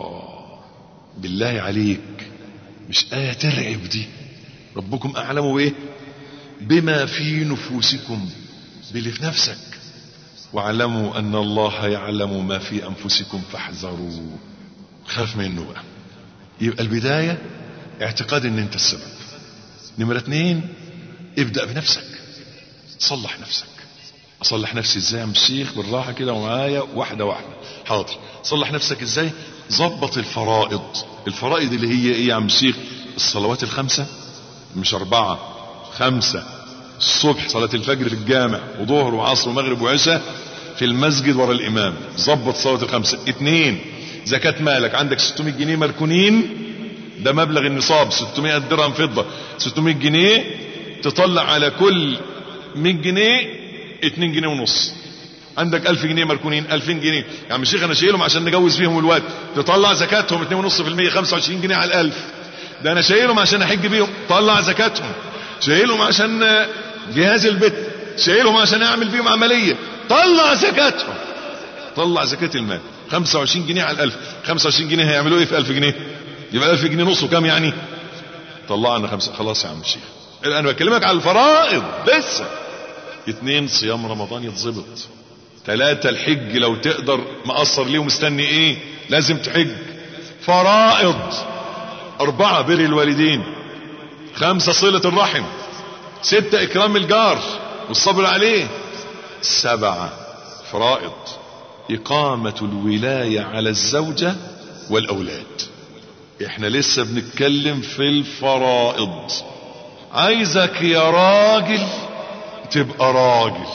بالله عليك مش آية ترعب دي ربكم أعلم بإيه بما في نفوسكم باللي في نفسك واعلموا أن الله يعلم ما في أنفسكم فاحذروا خاف منه بقى يبقى البداية اعتقاد ان انت السبب نمرة اتنين ابدأ بنفسك صلح نفسك اصلح نفسي ازاي يا الشيخ بالراحة كده ومعايا واحدة واحدة حاضر صلح نفسك ازاي ظبط الفرائض الفرائض اللي هي ايه يا عم الشيخ الصلوات الخمسة مش اربعة خمسة الصبح صلاة الفجر في الجامع وظهر وعصر ومغرب وعشاء في المسجد ورا الامام ظبط صلاه الخمسه اتنين زكاه مالك عندك 600 جنيه مركونين ده مبلغ النصاب 600 درهم فضه 600 جنيه تطلع على كل 100 جنيه 2 جنيه ونص عندك 1000 جنيه مركونين 2000 جنيه يا عم الشيخ انا شايلهم عشان نجوز فيهم الواد تطلع زكاتهم 2.5% 25 جنيه على ال1000 ده انا شايلهم عشان احج بيهم طلع زكاتهم شايلهم عشان جهاز البيت شايلهم عشان اعمل بيهم عمليه طلع زكاتهم طلع زكاه المال 25 جنيه على ال1000 25 جنيه هيعملوا ايه في 1000 جنيه يبقى 1000 جنيه نصه كام يعني طلعنا خمسة خلاص يا عم الشيخ انا بكلمك على الفرائض لسه اتنين صيام رمضان يتظبط ثلاثة الحج لو تقدر مقصر ليه ومستني ايه لازم تحج فرائض اربعة بر الوالدين خمسة صلة الرحم ستة اكرام الجار والصبر عليه سبعة فرائض اقامة الولاية على الزوجة والاولاد احنا لسه بنتكلم في الفرائض عايزك يا راجل تبقى راجل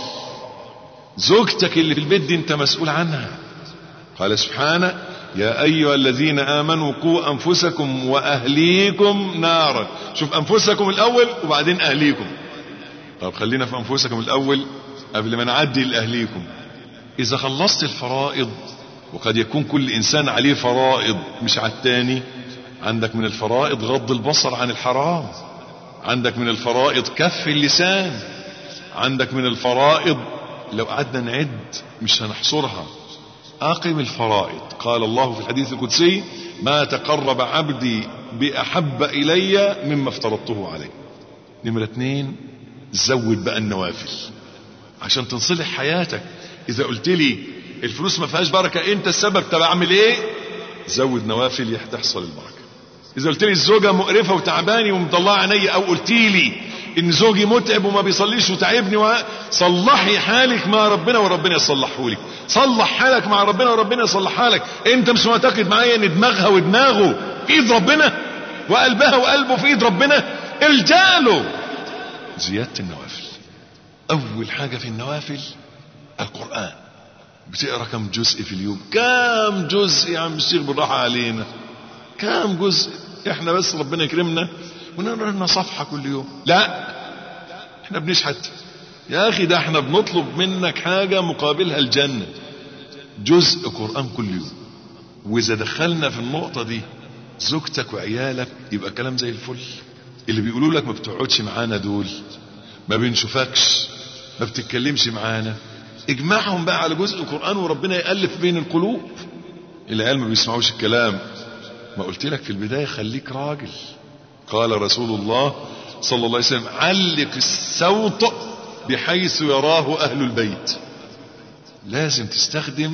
زوجتك اللي في البيت دي انت مسؤول عنها قال سبحانه يا ايها الذين امنوا قوا انفسكم واهليكم نارا شوف انفسكم الاول وبعدين اهليكم طب خلينا في انفسكم الاول قبل ما نعدي لاهليكم اذا خلصت الفرائض وقد يكون كل انسان عليه فرائض مش على التاني عندك من الفرائض غض البصر عن الحرام عندك من الفرائض كف اللسان عندك من الفرائض لو قعدنا نعد مش هنحصرها اقم الفرائض قال الله في الحديث القدسي ما تقرب عبدي باحب الي مما افترضته عليه نمرة اتنين زود بقى النوافل عشان تصلح حياتك اذا قلت لي الفلوس ما فيهاش بركة انت السبب طب اعمل ايه زود نوافل تحصل البركة اذا قلت لي الزوجة مقرفة وتعباني ومطلعة عيني او قلت لي ان زوجي متعب وما بيصليش وتعبني و... صلحي حالك مع ربنا وربنا يصلحه لك صلح حالك مع ربنا وربنا يصلحها لك انت مش معتقد معايا ان دماغها ودماغه في ايد ربنا وقلبها وقلبه في ايد ربنا الجا له زيادة النوافل اول حاجة في النوافل القرآن بتقرا كم جزء في اليوم كم جزء يا عم الشيخ بالراحة علينا كم جزء احنا بس ربنا يكرمنا ونقرا لنا صفحة كل يوم لا احنا بنشحت يا اخي ده احنا بنطلب منك حاجة مقابلها الجنة جزء قرآن كل يوم واذا دخلنا في النقطة دي زوجتك وعيالك يبقى كلام زي الفل اللي بيقولوا لك ما بتقعدش معانا دول ما بنشوفكش ما بتتكلمش معانا اجمعهم بقى على جزء قرآن وربنا يألف بين القلوب العيال ما بيسمعوش الكلام ما قلت لك في البداية خليك راجل قال رسول الله صلى الله عليه وسلم علق الصوت بحيث يراه أهل البيت لازم تستخدم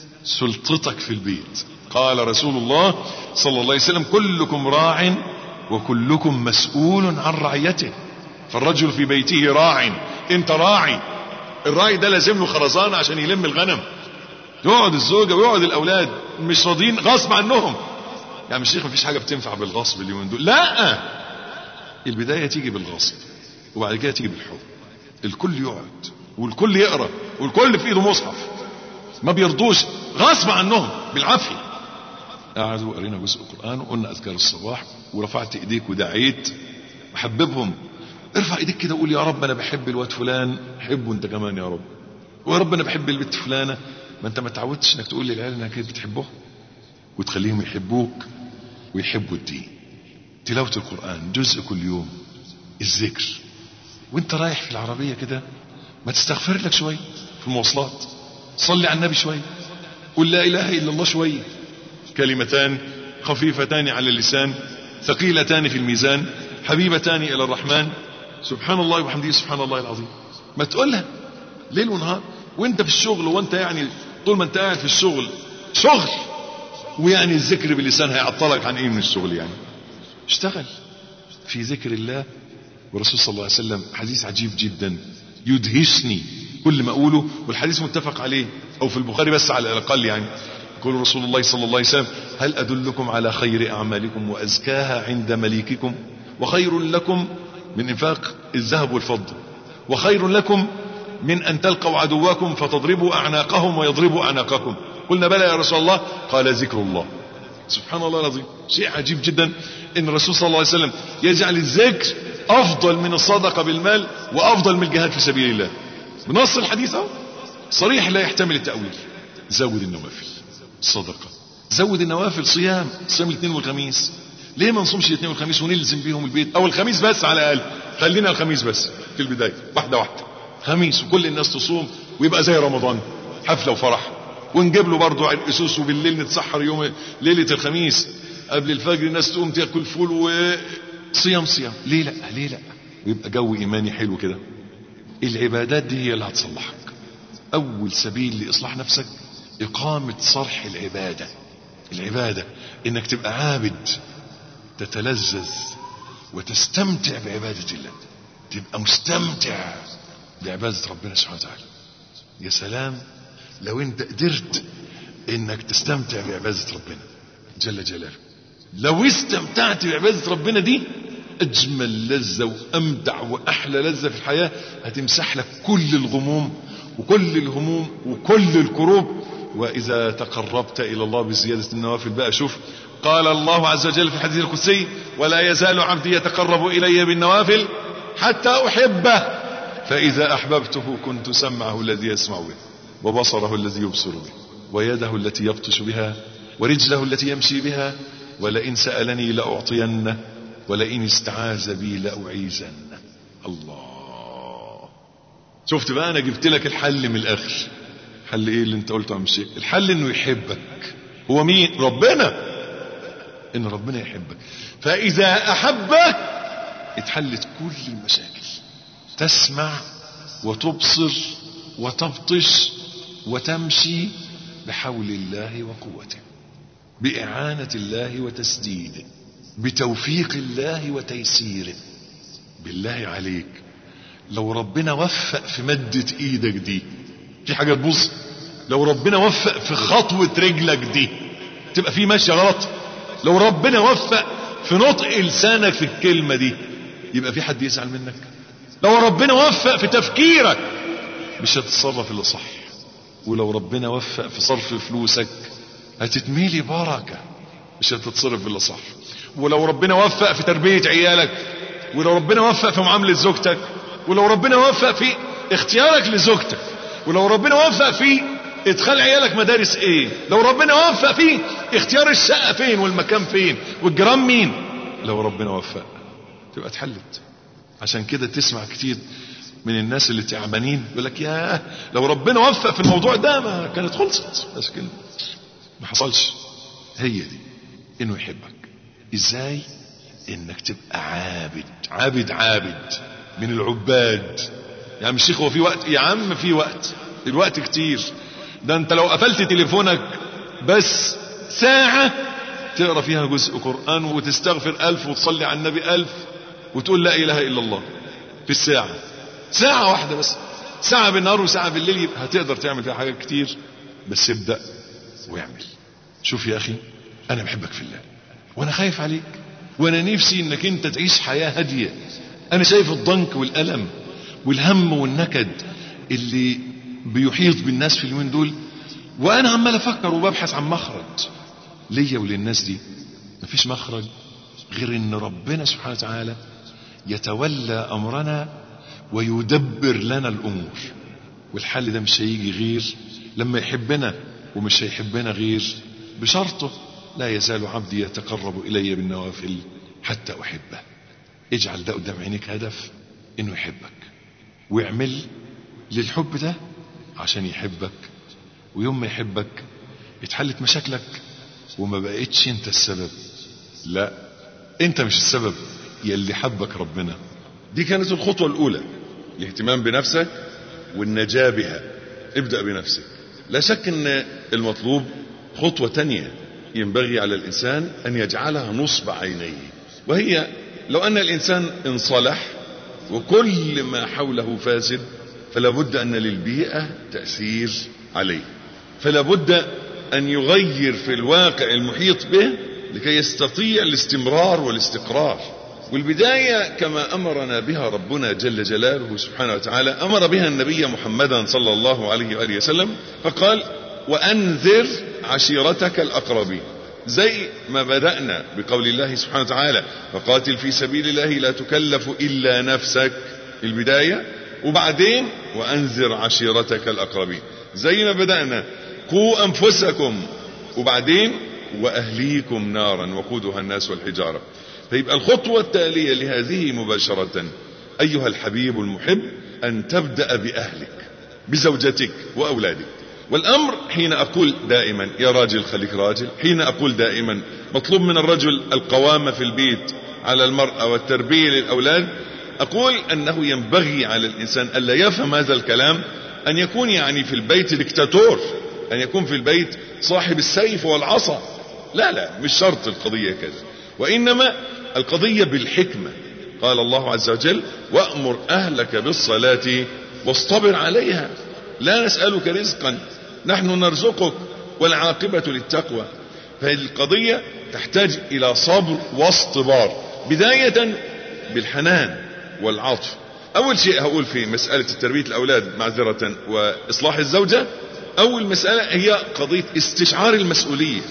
سلطتك في البيت قال رسول الله صلى الله عليه وسلم كلكم راع وكلكم مسؤول عن رعيته فالرجل في بيته راع انت راعي الراعي ده لازم له خرزانة عشان يلم الغنم يقعد الزوجة ويقعد الأولاد مش راضيين غصب عنهم يعني الشيخ مفيش حاجة بتنفع بالغصب اليومين دول لا البداية تيجي بالغصب وبعد كده تيجي بالحب الكل يقعد والكل يقرا والكل في ايده مصحف ما بيرضوش غصب عنهم بالعافيه قعدوا قرينا جزء القران وقلنا اذكار الصباح ورفعت ايديك ودعيت وحببهم ارفع ايديك كده وقول يا رب انا بحب الواد فلان حبه انت كمان يا رب ويا رب انا بحب البنت فلانه ما انت ما تعودتش انك تقول للعيال انك بتحبهم وتخليهم يحبوك ويحبوا الدين تلاوه القران جزء كل يوم الذكر وانت رايح في العربيه كده ما تستغفر لك شويه في المواصلات صلي على النبي شويه قل لا اله الا الله شويه كلمتان خفيفتان على اللسان ثقيلتان في الميزان حبيبتان الى الرحمن سبحان الله وبحمده سبحان الله العظيم ما تقولها ليل ونهار وانت في الشغل وانت يعني طول ما انت قاعد في الشغل شغل ويعني الذكر باللسان هيعطلك عن ايه من الشغل يعني اشتغل في ذكر الله والرسول صلى الله عليه وسلم حديث عجيب جدا يدهشني كل ما اقوله والحديث متفق عليه او في البخاري بس على الاقل يعني يقول رسول الله صلى الله عليه وسلم هل ادلكم على خير اعمالكم وازكاها عند مليككم وخير لكم من انفاق الذهب والفضه وخير لكم من أن تلقوا عدوكم فتضربوا أعناقهم ويضربوا أعناقكم قلنا بلى يا رسول الله قال ذكر الله سبحان الله العظيم شيء عجيب جدا ان الرسول صلى الله عليه وسلم يجعل الذكر افضل من الصدقه بالمال وافضل من الجهاد في سبيل الله بنص الحديث اهو صريح لا يحتمل التاويل زود النوافل صدقه زود النوافل صيام صيام الاثنين والخميس ليه ما نصومش الاثنين والخميس ونلزم بيهم البيت او الخميس بس على الاقل خلينا الخميس بس في البدايه واحده واحده خميس وكل الناس تصوم ويبقى زي رمضان حفله وفرح ونجيب له برضه عرقسوس وبالليل نتسحر يوم ليله الخميس قبل الفجر الناس تقوم تاكل فول وصيام صيام ليه لا ليه لا ويبقى جو ايماني حلو كده العبادات دي هي اللي هتصلحك اول سبيل لاصلاح نفسك اقامه صرح العباده العباده انك تبقى عابد تتلذذ وتستمتع بعباده الله تبقى مستمتع بعباده ربنا سبحانه وتعالى يا سلام لو انت قدرت انك تستمتع بعباده ربنا جل جلاله لو استمتعت بعباده ربنا دي اجمل لذه وامتع واحلى لذه في الحياه هتمسح لك كل الغموم وكل الهموم وكل الكروب واذا تقربت الى الله بزياده النوافل بقى شوف قال الله عز وجل في الحديث القدسي ولا يزال عبدي يتقرب الي بالنوافل حتى احبه فاذا احببته كنت سمعه الذي يسمع به وبصره الذي يبصر به ويده التي يبطش بها ورجله التي يمشي بها ولئن سألني لأعطينه ولئن استعاذ بي لأعيذنه الله شفت بقى أنا جبت لك الحل من الآخر حل إيه اللي أنت قلته عم الشيخ الحل إنه يحبك هو مين ربنا إن ربنا يحبك فإذا أحبك اتحلت كل المشاكل تسمع وتبصر وتبطش وتمشي بحول الله وقوته بإعانة الله وتسديده بتوفيق الله وتيسيره بالله عليك لو ربنا وفق في مدة ايدك دي في حاجة تبوظ لو ربنا وفق في خطوة رجلك دي تبقى في ماشية غلط لو ربنا وفق في نطق لسانك في الكلمة دي يبقى في حد يزعل منك لو ربنا وفق في تفكيرك مش هتتصرف الا صح ولو ربنا وفق في صرف فلوسك هتتميلي بركة مش هتتصرف الا صح ولو ربنا وفق في تربية عيالك ولو ربنا وفق في معاملة زوجتك ولو ربنا وفق في اختيارك لزوجتك ولو ربنا وفق في ادخال عيالك مدارس ايه لو ربنا وفق في اختيار الشقة فين والمكان فين والجيران مين لو ربنا وفق تبقى اتحلت عشان كده تسمع كتير من الناس اللي تعبانين يقول لك يا لو ربنا وفق في الموضوع ده ما كانت خلصت بس كده ما حصلش هي دي انه يحبك ازاي انك تبقى عابد عابد عابد من العباد يا عم الشيخ هو في وقت يا عم في وقت الوقت كتير ده انت لو قفلت تليفونك بس ساعة تقرا فيها جزء قرآن وتستغفر ألف وتصلي على النبي ألف وتقول لا إله إلا الله في الساعة ساعة واحدة بس ساعة بالنهار وساعة بالليل يبقى هتقدر تعمل فيها حاجات كتير بس ابدأ واعمل شوف يا أخي أنا بحبك في الله وأنا خايف عليك وأنا نفسي إنك أنت تعيش حياة هادية أنا شايف الضنك والألم والهم والنكد اللي بيحيط بالناس في اليومين دول وأنا عمال أفكر وببحث عن مخرج ليا وللناس دي مفيش مخرج غير إن ربنا سبحانه وتعالى يتولى أمرنا ويدبر لنا الأمور والحل ده مش هيجي غير لما يحبنا ومش هيحبنا غير بشرطه لا يزال عبدي يتقرب إلي بالنوافل حتى أحبه اجعل ده قدام عينيك هدف انه يحبك واعمل للحب ده عشان يحبك ويوم ما يحبك اتحلت مشاكلك وما بقتش انت السبب لا انت مش السبب يلي حبك ربنا دي كانت الخطوة الأولى الاهتمام بنفسك والنجاة بها ابدأ بنفسك لا شك ان المطلوب خطوة تانية ينبغي على الإنسان أن يجعلها نصب عينيه وهي لو أن الإنسان انصلح وكل ما حوله فاسد فلا بد أن للبيئة تأثير عليه فلا بد أن يغير في الواقع المحيط به لكي يستطيع الاستمرار والاستقرار والبداية كما أمرنا بها ربنا جل جلاله سبحانه وتعالى أمر بها النبي محمدا صلى الله عليه وآله وسلم فقال وأنذر عشيرتك الأقربين زي ما بدأنا بقول الله سبحانه وتعالى فقاتل في سبيل الله لا تكلف إلا نفسك البداية وبعدين وأنذر عشيرتك الأقربين زي ما بدأنا قوا أنفسكم وبعدين وأهليكم نارا وقودها الناس والحجارة فيبقى الخطوة التالية لهذه مباشرة أيها الحبيب المحب أن تبدأ بأهلك بزوجتك وأولادك والأمر حين أقول دائما يا راجل خليك راجل حين أقول دائما مطلوب من الرجل القوامة في البيت على المرأة والتربية للأولاد أقول أنه ينبغي على الإنسان ألا يفهم هذا الكلام أن يكون يعني في البيت دكتاتور أن يكون في البيت صاحب السيف والعصا لا لا مش شرط القضية كذا وإنما القضية بالحكمة قال الله عز وجل وأمر أهلك بالصلاة واصطبر عليها لا نسألك رزقا نحن نرزقك والعاقبة للتقوى فهذه القضية تحتاج إلى صبر واصطبار بداية بالحنان والعطف أول شيء هقول في مسألة تربية الأولاد معذرة وإصلاح الزوجة أول مسألة هي قضية استشعار المسؤولية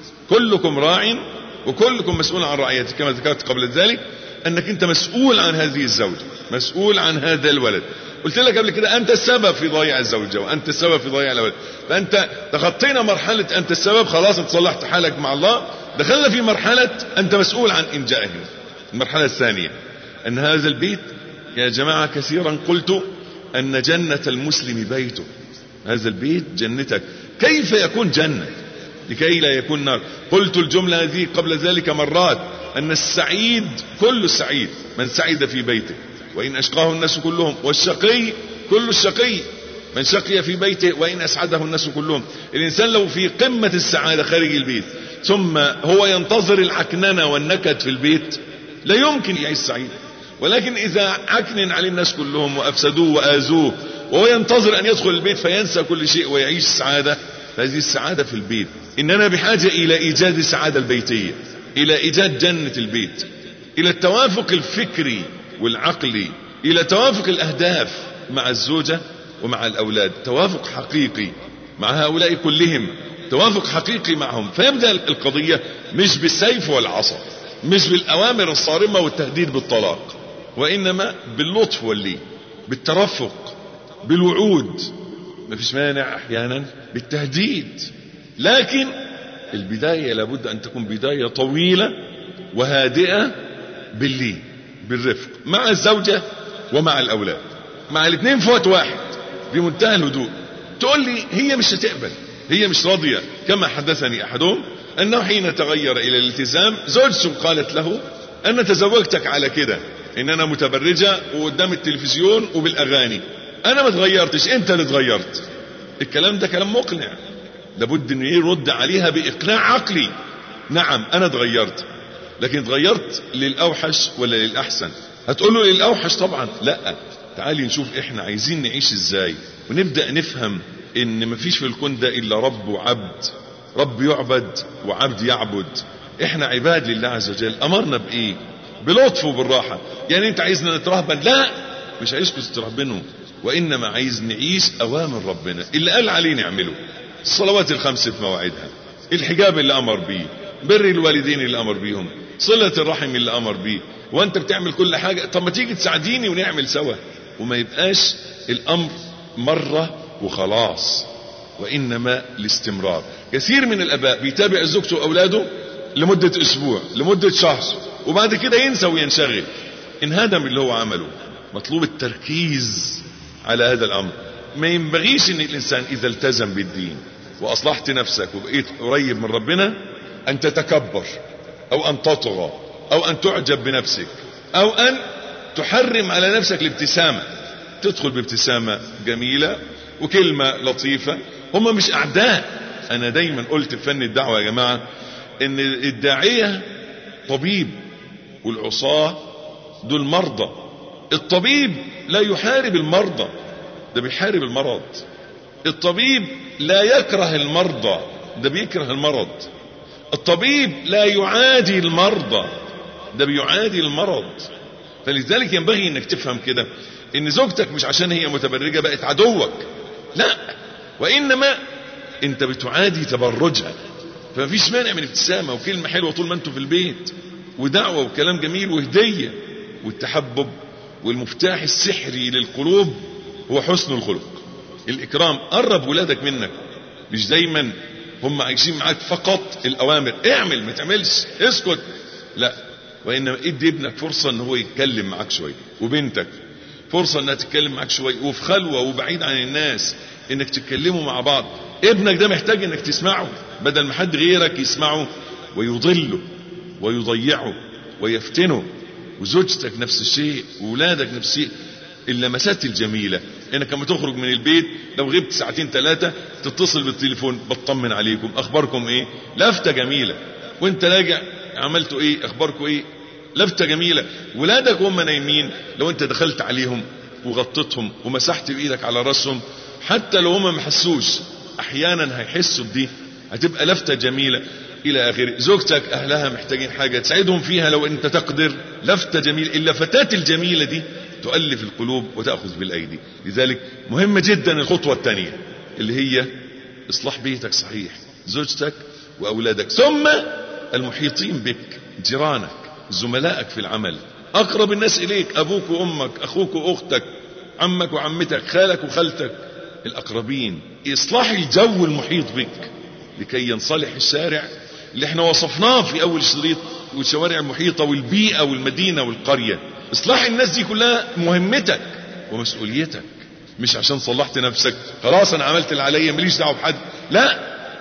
كلكم راع وكلكم مسؤول عن رعيته كما ذكرت قبل ذلك أنك أنت مسؤول عن هذه الزوجة مسؤول عن هذا الولد قلت لك قبل كده أنت السبب في ضياع الزوجة وأنت السبب في ضياع الولد فأنت تخطينا مرحلة أنت السبب خلاص انت صلحت حالك مع الله دخلنا في مرحلة أنت مسؤول عن إنجائهم المرحلة الثانية أن هذا البيت يا جماعة كثيرا قلت أن جنة المسلم بيته هذا البيت جنتك كيف يكون جنة لكي لا يكون نار قلت الجملة هذه قبل ذلك مرات أن السعيد كل السعيد من سعد في بيته وإن أشقاه الناس كلهم والشقي كل الشقي من شقي في بيته وإن أسعده الناس كلهم الإنسان لو في قمة السعادة خارج البيت ثم هو ينتظر العكننة والنكد في البيت لا يمكن يعيش سعيد ولكن إذا عكنن عليه الناس كلهم وأفسدوه وآذوه وهو ينتظر أن يدخل البيت فينسى كل شيء ويعيش السعادة هذه السعادة في البيت إننا بحاجة إلى إيجاد السعادة البيتية إلى إيجاد جنة البيت إلى التوافق الفكري والعقلي إلى توافق الأهداف مع الزوجة ومع الأولاد توافق حقيقي مع هؤلاء كلهم توافق حقيقي معهم فيبدأ القضية مش بالسيف والعصا مش بالأوامر الصارمة والتهديد بالطلاق وإنما باللطف واللين بالترفق بالوعود ما فيش مانع أحيانا بالتهديد لكن البداية لابد أن تكون بداية طويلة وهادئة باللين بالرفق مع الزوجة ومع الأولاد مع الاثنين في وقت واحد بمنتهى الهدوء تقول لي هي مش هتقبل هي مش راضية كما حدثني أحدهم أنه حين تغير إلى الالتزام زوجته قالت له أنا تزوجتك على كده إن أنا متبرجة وقدام التلفزيون وبالأغاني أنا ما تغيرتش أنت اللي اتغيرت الكلام ده كلام مقنع لابد أن يرد عليها بإقناع عقلي نعم أنا اتغيرت لكن اتغيرت للأوحش ولا للأحسن هتقول له للأوحش طبعا لا تعالي نشوف احنا عايزين نعيش ازاي ونبدأ نفهم ان مفيش في الكون ده الا رب وعبد رب يعبد وعبد يعبد احنا عباد لله عز وجل امرنا بايه بلطف وبالراحة يعني انت عايزنا نترهبن لا مش عايزكم تترهبنوا وانما عايز نعيش اوامر ربنا اللي قال عليه نعمله الصلوات الخمس في مواعيدها الحجاب اللي امر بيه بر الوالدين اللي امر بيهم صلة الرحم اللي امر بيه وانت بتعمل كل حاجة طب ما تيجي تساعديني ونعمل سوا وما يبقاش الامر مرة وخلاص وانما الاستمرار كثير من الاباء بيتابع زوجته واولاده لمدة اسبوع لمدة شهر وبعد كده ينسى وينشغل انهدم اللي هو عمله مطلوب التركيز على هذا الامر ما ينبغيش ان الانسان اذا التزم بالدين واصلحت نفسك وبقيت قريب من ربنا ان تتكبر او ان تطغى او ان تعجب بنفسك او ان تحرم على نفسك الابتسامة تدخل بابتسامة جميلة وكلمة لطيفة هم مش اعداء انا دايما قلت في فن الدعوة يا جماعة ان الداعية طبيب والعصاة دول مرضى الطبيب لا يحارب المرضى ده بيحارب المرض الطبيب لا يكره المرضى ده بيكره المرض الطبيب لا يعادي المرضى ده بيعادي المرض فلذلك ينبغي انك تفهم كده ان زوجتك مش عشان هي متبرجة بقت عدوك لا وانما انت بتعادي تبرجها فمفيش مانع من ابتسامة وكلمة حلوة طول ما انتوا في البيت ودعوة وكلام جميل وهدية والتحبب والمفتاح السحري للقلوب هو حسن الخلق الاكرام قرب ولادك منك مش دايما هم عايشين معاك فقط الاوامر اعمل ما تعملش اسكت لا وانما ادي ابنك فرصة ان هو يتكلم معاك شوية وبنتك فرصة انها تتكلم معاك شوية وفي خلوة وبعيد عن الناس انك تتكلموا مع بعض ابنك ده محتاج انك تسمعه بدل ما حد غيرك يسمعه ويضله ويضيعه ويفتنه وزوجتك نفس الشيء وولادك نفس الشيء اللمسات الجميلة انك لما تخرج من البيت لو غبت ساعتين ثلاثة تتصل بالتليفون بطمن عليكم اخباركم ايه لفتة جميلة وانت راجع عملتوا ايه اخباركم ايه لفتة جميلة ولادك وهم نايمين لو انت دخلت عليهم وغطيتهم ومسحت بايدك على راسهم حتى لو هم ما حسوش احيانا هيحسوا بدي هتبقى لفتة جميلة الى اخره زوجتك اهلها محتاجين حاجة تساعدهم فيها لو انت تقدر لفتة جميلة اللفتات الجميلة دي تؤلف القلوب وتأخذ بالايدي لذلك مهمة جدا الخطوة الثانية اللي هي اصلاح بيتك صحيح زوجتك واولادك ثم المحيطين بك جيرانك زملائك في العمل اقرب الناس اليك ابوك وامك اخوك واختك عمك وعمتك خالك وخالتك الاقربين اصلاح الجو المحيط بك لكي ينصلح الشارع اللي احنا وصفناه في اول شريط والشوارع المحيطة والبيئة والمدينة والقرية اصلاح الناس دي كلها مهمتك ومسؤوليتك مش عشان صلحت نفسك خلاص انا عملت اللي عليا ماليش دعوه بحد لا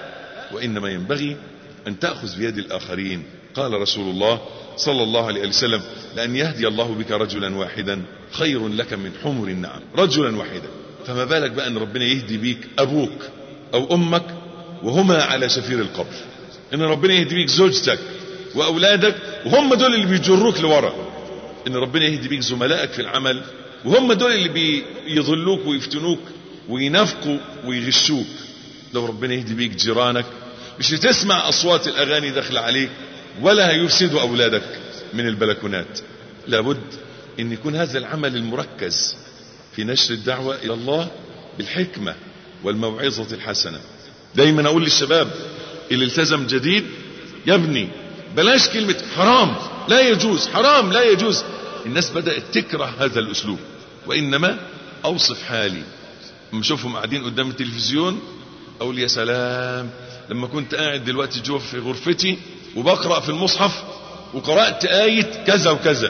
وانما ينبغي ان تاخذ بيد الاخرين قال رسول الله صلى الله عليه وسلم لان يهدي الله بك رجلا واحدا خير لك من حمر النعم رجلا واحدا فما بالك بقى ان ربنا يهدي بيك ابوك او امك وهما على شفير القبر ان ربنا يهدي بيك زوجتك واولادك وهم دول اللي بيجروك لورا ان ربنا يهدي بيك زملائك في العمل وهم دول اللي بيضلوك ويفتنوك وينافقوا ويغشوك لو ربنا يهدي بيك جيرانك مش هتسمع اصوات الاغاني داخله عليك ولا هيفسدوا اولادك من البلكونات لابد ان يكون هذا العمل المركز في نشر الدعوة الى الله بالحكمة والموعظة الحسنة دايما اقول للشباب اللي التزم جديد يا ابني بلاش كلمة حرام لا يجوز حرام لا يجوز الناس بدأت تكره هذا الاسلوب وانما اوصف حالي لما اشوفهم قاعدين قدام التلفزيون اقول يا سلام لما كنت قاعد دلوقتي جوه في غرفتي وبقرأ في المصحف وقرأت آية كذا وكذا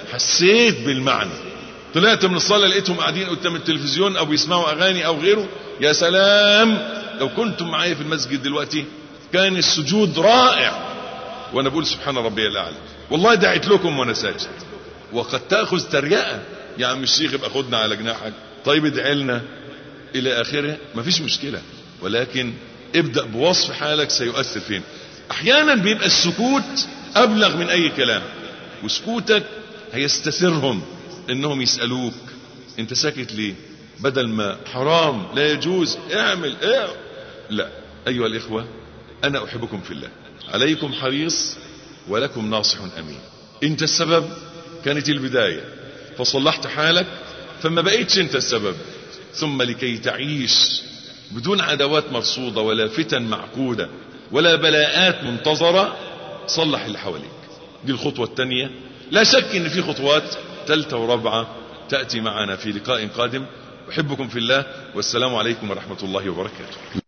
حسيت بالمعنى طلعت من الصلاة لقيتهم قاعدين قدام التلفزيون او يسمعوا اغاني او غيره يا سلام لو كنتم معايا في المسجد دلوقتي كان السجود رائع وانا بقول سبحان ربي الاعلى والله دعيت لكم وانا ساجد وقد تاخذ تريقه يا عم الشيخ ابقى خدنا على جناحك طيب ادعي لنا الى اخره مفيش مشكله ولكن ابدا بوصف حالك سيؤثر فين احيانا بيبقى السكوت ابلغ من اي كلام وسكوتك هيستثرهم انهم يسالوك انت ساكت ليه بدل ما حرام لا يجوز اعمل ايه لا ايها الاخوه انا احبكم في الله عليكم حريص ولكم ناصح امين انت السبب كانت البدايه فصلحت حالك فما بقيتش انت السبب ثم لكي تعيش بدون عداوات مرصودة ولا فتن معقودة ولا بلاءات منتظرة صلح اللي حواليك دي الخطوة الثانية لا شك ان في خطوات ثالثة ورابعة تأتي معنا في لقاء قادم أحبكم في الله والسلام عليكم ورحمة الله وبركاته